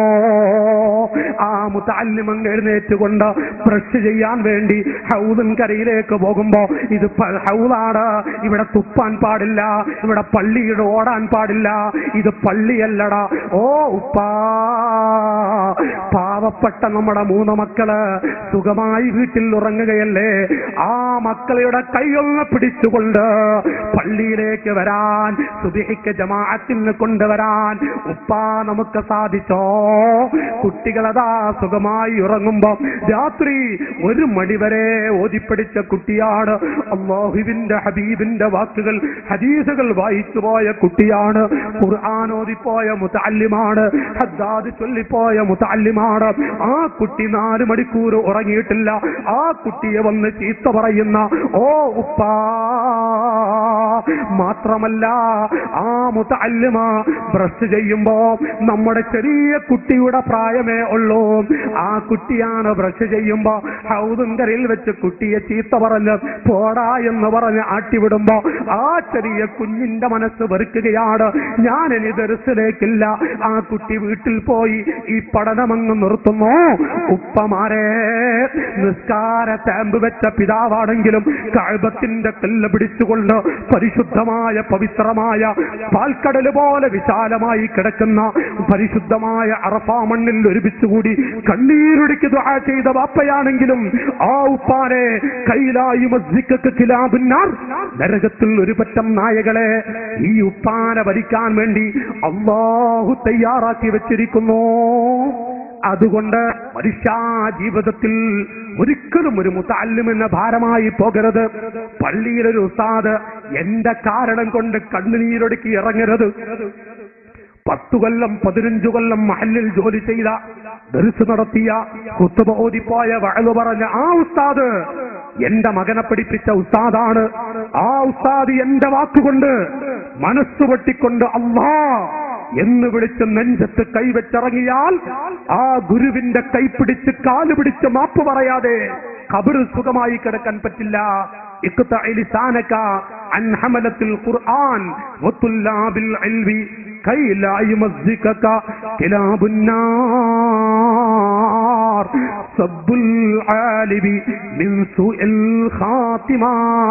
[SPEAKER 2] ആ മുത്താലിമങ് എഴുന്നേറ്റുകൊണ്ട് ബ്രഷ് ചെയ്യാൻ വേണ്ടി ഹൗദൻ കരയിലേക്ക് പോകുമ്പോ ഇത് പ- ഹൗദാണ് ഇവിടെ തുപ്പാൻ പാടില്ല ഇവിടെ പള്ളിയുടെ ഓടാൻ പാടില്ല ഇത് പള്ളിയല്ലടാ ഓ ഉപ്പാ പാവപ്പെട്ട നമ്മുടെ മൂന്ന് മക്കള് സുഖമായി വീട്ടിൽ ഉറങ്ങുകയല്ലേ ആ മക്കളുടെ കൈയൊന്ന് പിടിച്ചുകൊണ്ട് പള്ളിയിലേക്ക് വരാൻ സുബിഹിക്ക് ജമാഅത്തിന് കൊണ്ടുവരാൻ ഉപ്പാ നമുക്ക് സാധിച്ചോ കുട്ടികളതാ സുഖമായി ഉറങ്ങുമ്പോ രാത്രി ഒരു മണിവരെ ഓതിപ്പിടിച്ച കുട്ടിയാണ് അള്ളാഹുവിന്റെ ഹബീബിന്റെ വാക്കുകൾ ഹദീസുകൾ വായിച്ചു പോയ കുട്ടിയാണ് ഖുർആൻ ഓതിപ്പോയ മുത്തല്ലിമാണ് ഹദ്ദാദ് ചൊല്ലിപ്പോയ മുത്തല്ലിമാണ് ആ കുട്ടി നാല് മണിക്കൂർ ഉറങ്ങിയിട്ടില്ല ആ കുട്ടിയെ വന്ന് ചീത്ത പറയുന്ന ഓ ഉപ്പാ മാത്രമല്ല ആ മുത്തല്ലിമ ബ്രഷ് ചെയ്യുമ്പോ നമ്മുടെ ചെറിയ കുട്ടിയുടെ പ്രായമേ ഉള്ളൂ ആ കുട്ടിയാണ് ബ്രഷ് ചെയ്യുമ്പോ ഹൗദുങ്കരയിൽ വെച്ച് കുട്ടിയെ ചീത്ത പറഞ്ഞ് പോടാ എന്ന് പറഞ്ഞ് ആട്ടിവിടുമ്പോ ആ ചെറിയ കുഞ്ഞിന്റെ മനസ്സ് വെറുക്കുകയാണ് ഞാൻ ഇനി ദർസിലേക്കില്ല ആ കുട്ടി വീട്ടിൽ പോയി ഈ പഠനമങ്ങ് നിർത്തുന്നു ഉപ്പമാരെ നിസ്കാര സ്റ്റാമ്പ് വെച്ച പിതാവാണെങ്കിലും കഴബത്തിന്റെ കല്ല് പിടിച്ചുകൊണ്ട് പരിശുദ്ധമായ പവിത്രമായ പാൽക്കടല് പോലെ വിശാലമായി കിടക്കുന്ന പരിശുദ്ധമായ അറഫാ മണ്ണിൽ ഒരുമിച്ചുകൂടി കണ്ണീരൊടുക്കി ദുആ ചെയ്ത വാപ്പയാണെങ്കിലും ആ ഉപ്പാനെ കൈലായി മസ്ജിക്ക് കിലാബുന്നാർ നരകത്തിൽ ഒരു പറ്റം നായകളെ ഈ ഉപ്പാനെ ഭരിക്കാൻ വേണ്ടി അള്ളാഹു തയ്യാറാക്കി വെച്ചിരിക്കുന്നു അതുകൊണ്ട് മനുഷ്യ ജീവിതത്തിൽ ഒരിക്കലും ഒരു മുത്താല്ലുമെന്ന ഭാരമായി പോകരുത് പള്ളിയിലൊരു ഉസ്താദ് എന്റെ കാരണം കൊണ്ട് കണ്ണുനീരൊടുക്കി ഇറങ്ങരുത് പത്തു കൊല്ലം പതിനഞ്ചു കൊല്ലം മഹലിൽ ജോലി ചെയ്ത ദർസ് നടത്തിയ കുത്തുബ ഓതിപ്പോയ വഴലു പറഞ്ഞ ആ ഉസ്താദ് എന്റെ മകനെ പഠിപ്പിച്ച ഉസ്താദാണ് ആ ഉസ്താദ് എന്റെ വാക്കുകൊണ്ട് മനസ്സ് പൊട്ടിക്കൊണ്ട് അള്ളാ എന്ന് വിളിച്ച് നെഞ്ചത്ത് കൈവച്ചിറങ്ങിയാൽ ആ ഗുരുവിന്റെ കൈ പിടിച്ച് കാല് പിടിച്ച് മാപ്പ് പറയാതെ ഖബർ സുഖമായി കിടക്കാൻ പറ്റില്ല اقطع لسانك عن حملة القرآن وطلاب العلم كي لا يمزقك كلاب النار സബ്ബുൽ ആലിബി മിൻ സുഇൽ ഖാത്തിമ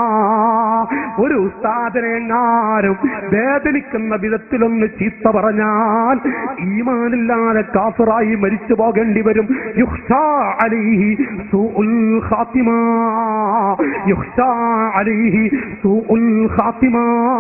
[SPEAKER 2] ഒരു ഉസ്താദിനെ എങ്ങാനും വേദനിക്കുന്ന വിധത്തിലൊന്ന് ചീത്ത പറഞ്ഞാൽ ഈമാനില്ലാതെ കാഫറായി മരിച്ചു പോകേണ്ടി വരും യുഹ്ഷാ അലൈഹി സൂഉൽ ഖാത്തിമ യുഹ്ഷാ അലൈഹി സൂഉൽ ഖാത്തിമ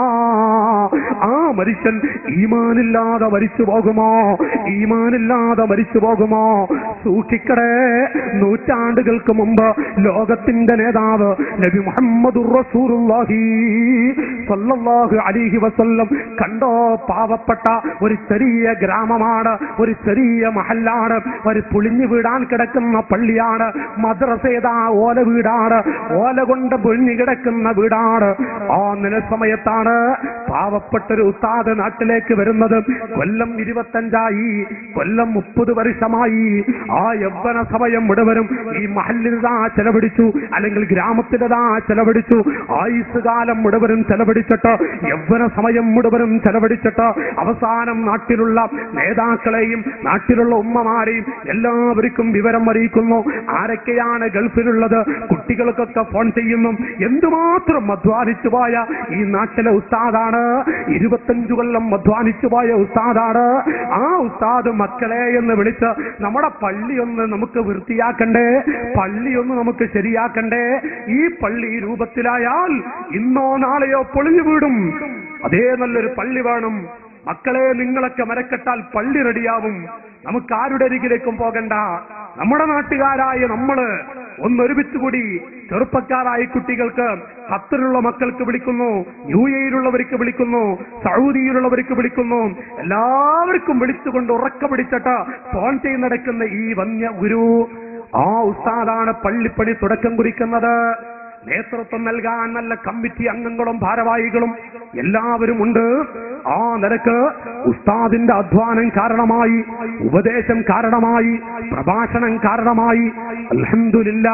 [SPEAKER 2] ആ മനുഷ്യൻ ഈമാനില്ലാതെ മരിച്ചു പോകുമോ ഈമാനില്ലാതെ മരിച്ചു പോകുമോ സൂക്ഷിക്കടേ നൂറ്റാണ്ടുകൾക്ക് മുമ്പ് ലോകത്തിന്റെ നേതാവ് നബി മുഹമ്മദ് റസൂലുള്ളാഹി സല്ലല്ലാഹു അലൈഹി വസല്ലം കണ്ടോ പാവപ്പെട്ട ഒരു ചെറിയ ഗ്രാമമാണ് ഒരു ചെറിയ മഹല്ലാണ് ഒരു പുളിഞ്ഞു വീടാൻ കിടക്കുന്ന പള്ളിയാണ് മദ്രസേതാ ഓല വീടാണ് ഓല കൊണ്ട് പൊഴിഞ്ഞു കിടക്കുന്ന വീടാണ് ആ നില സമയത്താണ് പാവപ്പെട്ട ഒരു ഉസ്താദ് നാട്ടിലേക്ക് വരുന്നത് കൊല്ലം ഇരുപത്തഞ്ചായി കൊല്ലം മുപ്പത് വർഷമായി ആ യൗവന സമയം മുഴുവനും ഈ മഹല്ലിതാ ചെലവഴിച്ചു അല്ലെങ്കിൽ ഗ്രാമത്തിലതാ ചെലവഴിച്ചു ആയുസ് കാലം മുഴുവനും ചെലവഴിച്ചിട്ട് യൗവന സമയം മുഴുവനും ചെലവഴിച്ചിട്ട് അവസാനം നാട്ടിലുള്ള നേതാക്കളെയും നാട്ടിലുള്ള ഉമ്മമാരെയും എല്ലാവർക്കും വിവരം അറിയിക്കുന്നു ആരൊക്കെയാണ് ഗൾഫിലുള്ളത് കുട്ടികൾക്കൊക്കെ ഫോൺ ചെയ്യുന്നു എന്തുമാത്രം അധ്വാനിച്ചു പോയ ഈ നാട്ടിലെ ഉസ്താദാണ് ഇരുപത്തഞ്ചു കൊല്ലം അധ്വാനിച്ചു പോയ ഉസ്താദാണ് ആ ഉസ്താദ് മക്കളെ എന്ന് വിളിച്ച് നമ്മുടെ പള്ളി ഒന്ന് നമുക്ക് വൃത്തിയാക്കണ്ടേ പള്ളി ഒന്ന് നമുക്ക് ശരിയാക്കണ്ടേ ഈ പള്ളി ഈ രൂപത്തിലായാൽ ഇന്നോ നാളെയോ പൊളിഞ്ഞു വീടും അതേ നല്ലൊരു പള്ളി വേണം മക്കളെ നിങ്ങളൊക്കെ മരക്കെട്ടാൽ പള്ളി റെഡിയാവും നമുക്ക് ആരുടെ അരികിലേക്കും പോകണ്ട നമ്മുടെ നാട്ടുകാരായ നമ്മള് ഒന്നൊരുമിച്ച് കൂടി ചെറുപ്പക്കാരായ കുട്ടികൾക്ക് ഖത്തറിലുള്ള മക്കൾക്ക് വിളിക്കുന്നു യു എയിലുള്ളവർക്ക് വിളിക്കുന്നു സൗദിയിലുള്ളവർക്ക് വിളിക്കുന്നു എല്ലാവർക്കും വിളിച്ചുകൊണ്ട് ഉറക്ക പിടിച്ചിട്ട് ഫോൺ ചെയ്ത് നടക്കുന്ന ഈ വന്യ ഗുരു ആ ഉസ്താദാണ് പള്ളിപ്പണി തുടക്കം കുറിക്കുന്നത് നേതൃത്വം നൽകാൻ നല്ല കമ്മിറ്റി അംഗങ്ങളും ഭാരവാഹികളും എല്ലാവരും ഉണ്ട് ആ നിലക്ക് ഉസ്താദിന്റെ അധ്വാനം കാരണമായി ഉപദേശം കാരണമായി പ്രഭാഷണം കാരണമായി അൽഹംദുലില്ലാ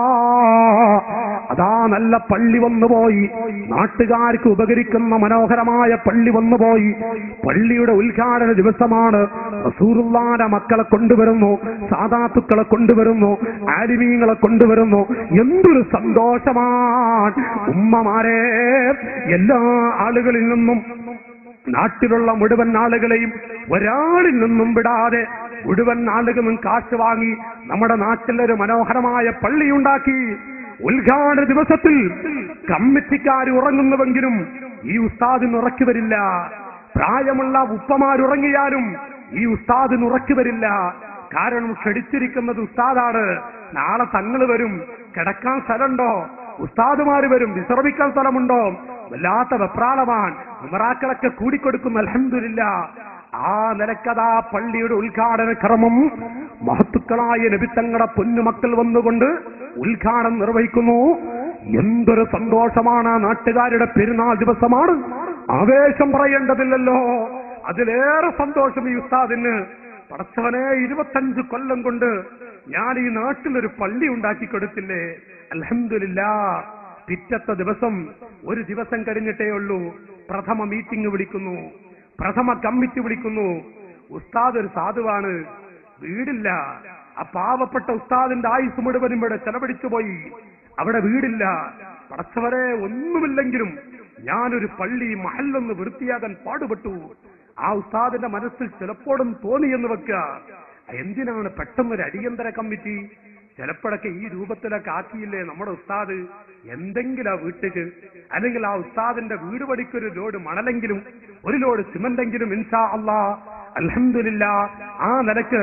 [SPEAKER 2] അതാ നല്ല പള്ളി വന്നുപോയി നാട്ടുകാർക്ക് ഉപകരിക്കുന്ന മനോഹരമായ പള്ളി വന്നുപോയി പള്ളിയുടെ ഉദ്ഘാടന ദിവസമാണ് റസൂറുള്ളാന്റെ മക്കളെ കൊണ്ടുവരുന്നു സാധാത്തുക്കളെ കൊണ്ടുവരുന്നു ആലിമീങ്ങളെ കൊണ്ടുവരുന്നു എന്തൊരു സന്തോഷമാണ് ഉമ്മമാരെ എല്ലാ ആളുകളിൽ നിന്നും നാട്ടിലുള്ള മുഴുവൻ ആളുകളെയും ഒരാളിൽ നിന്നും വിടാതെ മുഴുവൻ ആളുകളും കാശ് വാങ്ങി നമ്മുടെ നാട്ടിലൊരു മനോഹരമായ പള്ളിയുണ്ടാക്കി ഉദ്ഘാടന ദിവസത്തിൽ കമ്മിറ്റിക്കാർ ഉറങ്ങുന്നുവെങ്കിലും ഈ ഉസ്താദിന് ഉറക്കി വരില്ല പ്രായമുള്ള ഉപ്പമാരുറങ്ങിയാലും ഈ ഉസ്താദിന് ഉറക്കി വരില്ല കാരണം ക്ഷണിച്ചിരിക്കുന്നത് ഉസ്താദാണ് നാളെ തങ്ങൾ വരും കിടക്കാൻ സ്ഥലമുണ്ടോ ഉസ്താദുമാര് വരും വിശ്രമിക്കാൻ സ്ഥലമുണ്ടോ വല്ലാത്ത വെപ്രാളമാണ് ഉമറാക്കളൊക്കെ കൂടിക്കൊടുക്കുന്ന അലഹമില്ല ആ നിലക്കഥാ പള്ളിയുടെ ഉദ്ഘാടന ക്രമം മഹത്തുക്കളായ നബിത്തങ്ങളുടെ പൊന്നുമക്കൾ വന്നുകൊണ്ട് ഉദ്ഘാടനം നിർവഹിക്കുന്നു എന്തൊരു സന്തോഷമാണ് ആ നാട്ടുകാരുടെ പെരുന്നാൾ ദിവസമാണ് ആവേശം പറയേണ്ടതില്ലല്ലോ അതിലേറെ സന്തോഷം ഈ ഉസ്താദിന് പടച്ചവനെ ഇരുപത്തഞ്ച് കൊല്ലം കൊണ്ട് ഞാൻ ഈ നാട്ടിലൊരു പള്ളി ഉണ്ടാക്കി കൊടുത്തില്ലേ അലഹമില്ല പിറ്റത്തെ ദിവസം ഒരു ദിവസം കഴിഞ്ഞിട്ടേ ഉള്ളൂ പ്രഥമ മീറ്റിംഗ് വിളിക്കുന്നു പ്രഥമ കമ്മിറ്റി വിളിക്കുന്നു ഉസ്താദ് ഒരു സാധുവാണ് വീടില്ല ആ പാവപ്പെട്ട ഉസ്താദിന്റെ ആയുസ് മുഴുവനും ഇവിടെ ചെലവഴിച്ചു പോയി അവിടെ വീടില്ല പടച്ചവരെ ഒന്നുമില്ലെങ്കിലും ഞാനൊരു പള്ളി മഹല്ലൊന്ന് വൃത്തിയാകാൻ പാടുപെട്ടു ആ ഉസ്താദിന്റെ മനസ്സിൽ ചിലപ്പോഴും തോന്നിയെന്ന് വെക്കുക എന്തിനാണ് പെട്ടെന്നൊരു അടിയന്തര കമ്മിറ്റി ചിലപ്പോഴൊക്കെ ഈ രൂപത്തിലൊക്കെ ആക്കിയില്ലേ നമ്മുടെ ഉസ്താദ് എന്തെങ്കിലും ആ വീട്ടിക്ക് അല്ലെങ്കിൽ ആ ഉസ്താദിന്റെ വീട് പടിക്കൊരു ലോഡ് മണലെങ്കിലും ഒരു ലോഡ് സിമന്റെങ്കിലും ഇൻഷാ അള്ളാ അൽഹംദുലില്ല ആ നിലക്ക്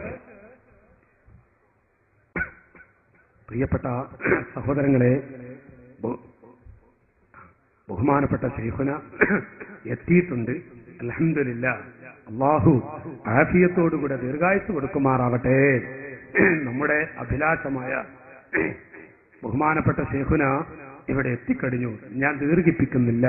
[SPEAKER 2] പ്രിയപ്പെട്ട സഹോദരങ്ങളെ ബഹു- ബഹുമാനപ്പെട്ട ശൈഖുന എത്തിയിട്ടുണ്ട് അലഹമില്ല അള്ളാഹു ആഫിയത്തോടുകൂടെ ദീർഘായുസ് കൊടുക്കുമാറാവട്ടെ നമ്മുടെ അഭിലാഷമായ ബഹുമാനപ്പെട്ട ശേഖുന ഇവിടെ എത്തിക്കഴിഞ്ഞു ഞാൻ ദീർഘിപ്പിക്കുന്നില്ല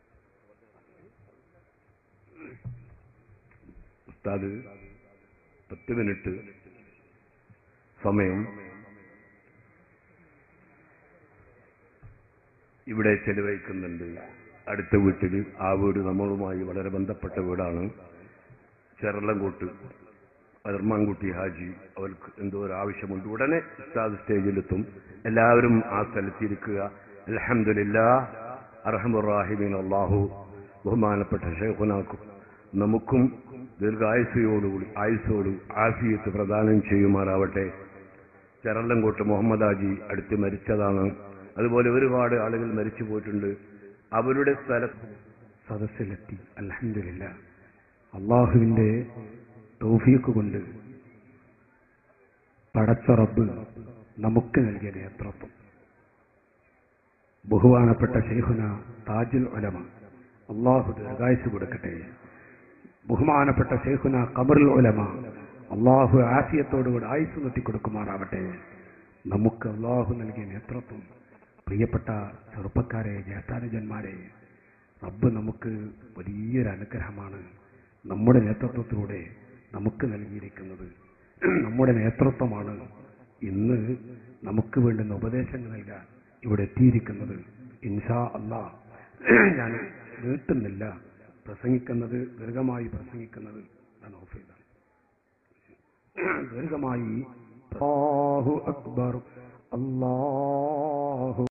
[SPEAKER 2] ഉസ്താദ്
[SPEAKER 3] പത്ത് മിനിറ്റ് സമയം ഇവിടെ ചെലവഴിക്കുന്നുണ്ട് അടുത്ത വീട്ടിൽ ആ വീട് നമ്മളുമായി വളരെ ബന്ധപ്പെട്ട വീടാണ് ചെറലംകോട്ട് അർമാൻകുട്ടി ഹാജി അവർക്ക് എന്തോ ഒരു ആവശ്യമുണ്ട് ഉടനെ ഉസ്താദ് സ്റ്റേജിലെത്തും എല്ലാവരും ആ സ്ഥലത്തിരിക്കുക അലഹമില്ല അർഹമുറാഹിമീൻ അള്ളാഹു ബഹുമാനപ്പെട്ട ഷെയ്ഖുനാക്കും നമുക്കും ദീർഘായുസയോടുകൂടി ആയുസോട് ആഫിയത്ത് പ്രദാനം ചെയ്യുമാറാവട്ടെ ചെറല്ലംകോട്ട് മുഹമ്മദ് ഹാജി അടുത്ത് മരിച്ചതാണ് അതുപോലെ ഒരുപാട് ആളുകൾ മരിച്ചു പോയിട്ടുണ്ട് അവരുടെ സ്ഥലത്ത്
[SPEAKER 2] സദസ്സിലെത്തി അലഹമില്ല അള്ളാഹുവിന്റെ തൗഫീക്ക് കൊണ്ട് പടച്ച റബ്ബ് നമുക്ക് നൽകിയ നേതൃത്വം ബഹുമാനപ്പെട്ട ഷെയ്ഖുന താജുൽ ഉലമ അള്ളാഹു ദീർഘായുസ് കൊടുക്കട്ടെ ബഹുമാനപ്പെട്ട ഷെയ്ഖുന കബറുൽ ഉലമ അള്ളാഹു ആശയത്തോടുകൂടി ആയുസ് നിർത്തിക്കൊടുക്കുമാറാവട്ടെ നമുക്ക് അള്ളാഹു നൽകിയ നേതൃത്വം പ്രിയപ്പെട്ട ചെറുപ്പക്കാരെ ജ്യേഷ്ഠാനുജന്മാരെ റബ്ബ് നമുക്ക് വലിയൊരു അനുഗ്രഹമാണ് നമ്മുടെ നേതൃത്വത്തിലൂടെ നമുക്ക് നൽകിയിരിക്കുന്നത് നമ്മുടെ നേതൃത്വമാണ് ഇന്ന് നമുക്ക് വേണ്ടുന്ന ഉപദേശങ്ങൾ നൽകാൻ ഇവിടെ എത്തിയിരിക്കുന്നത് ഇൻഷാ അല്ലാ ഞാൻ നീട്ടുന്നില്ല പ്രസംഗിക്കുന്നത് ദീർഘമായി പ്രസംഗിക്കുന്നത് ഞാൻ ഓഫ് ചെയ്താണ് ദീർഘമായി അല്ലാഹു അക്ബർ അല്ലാഹു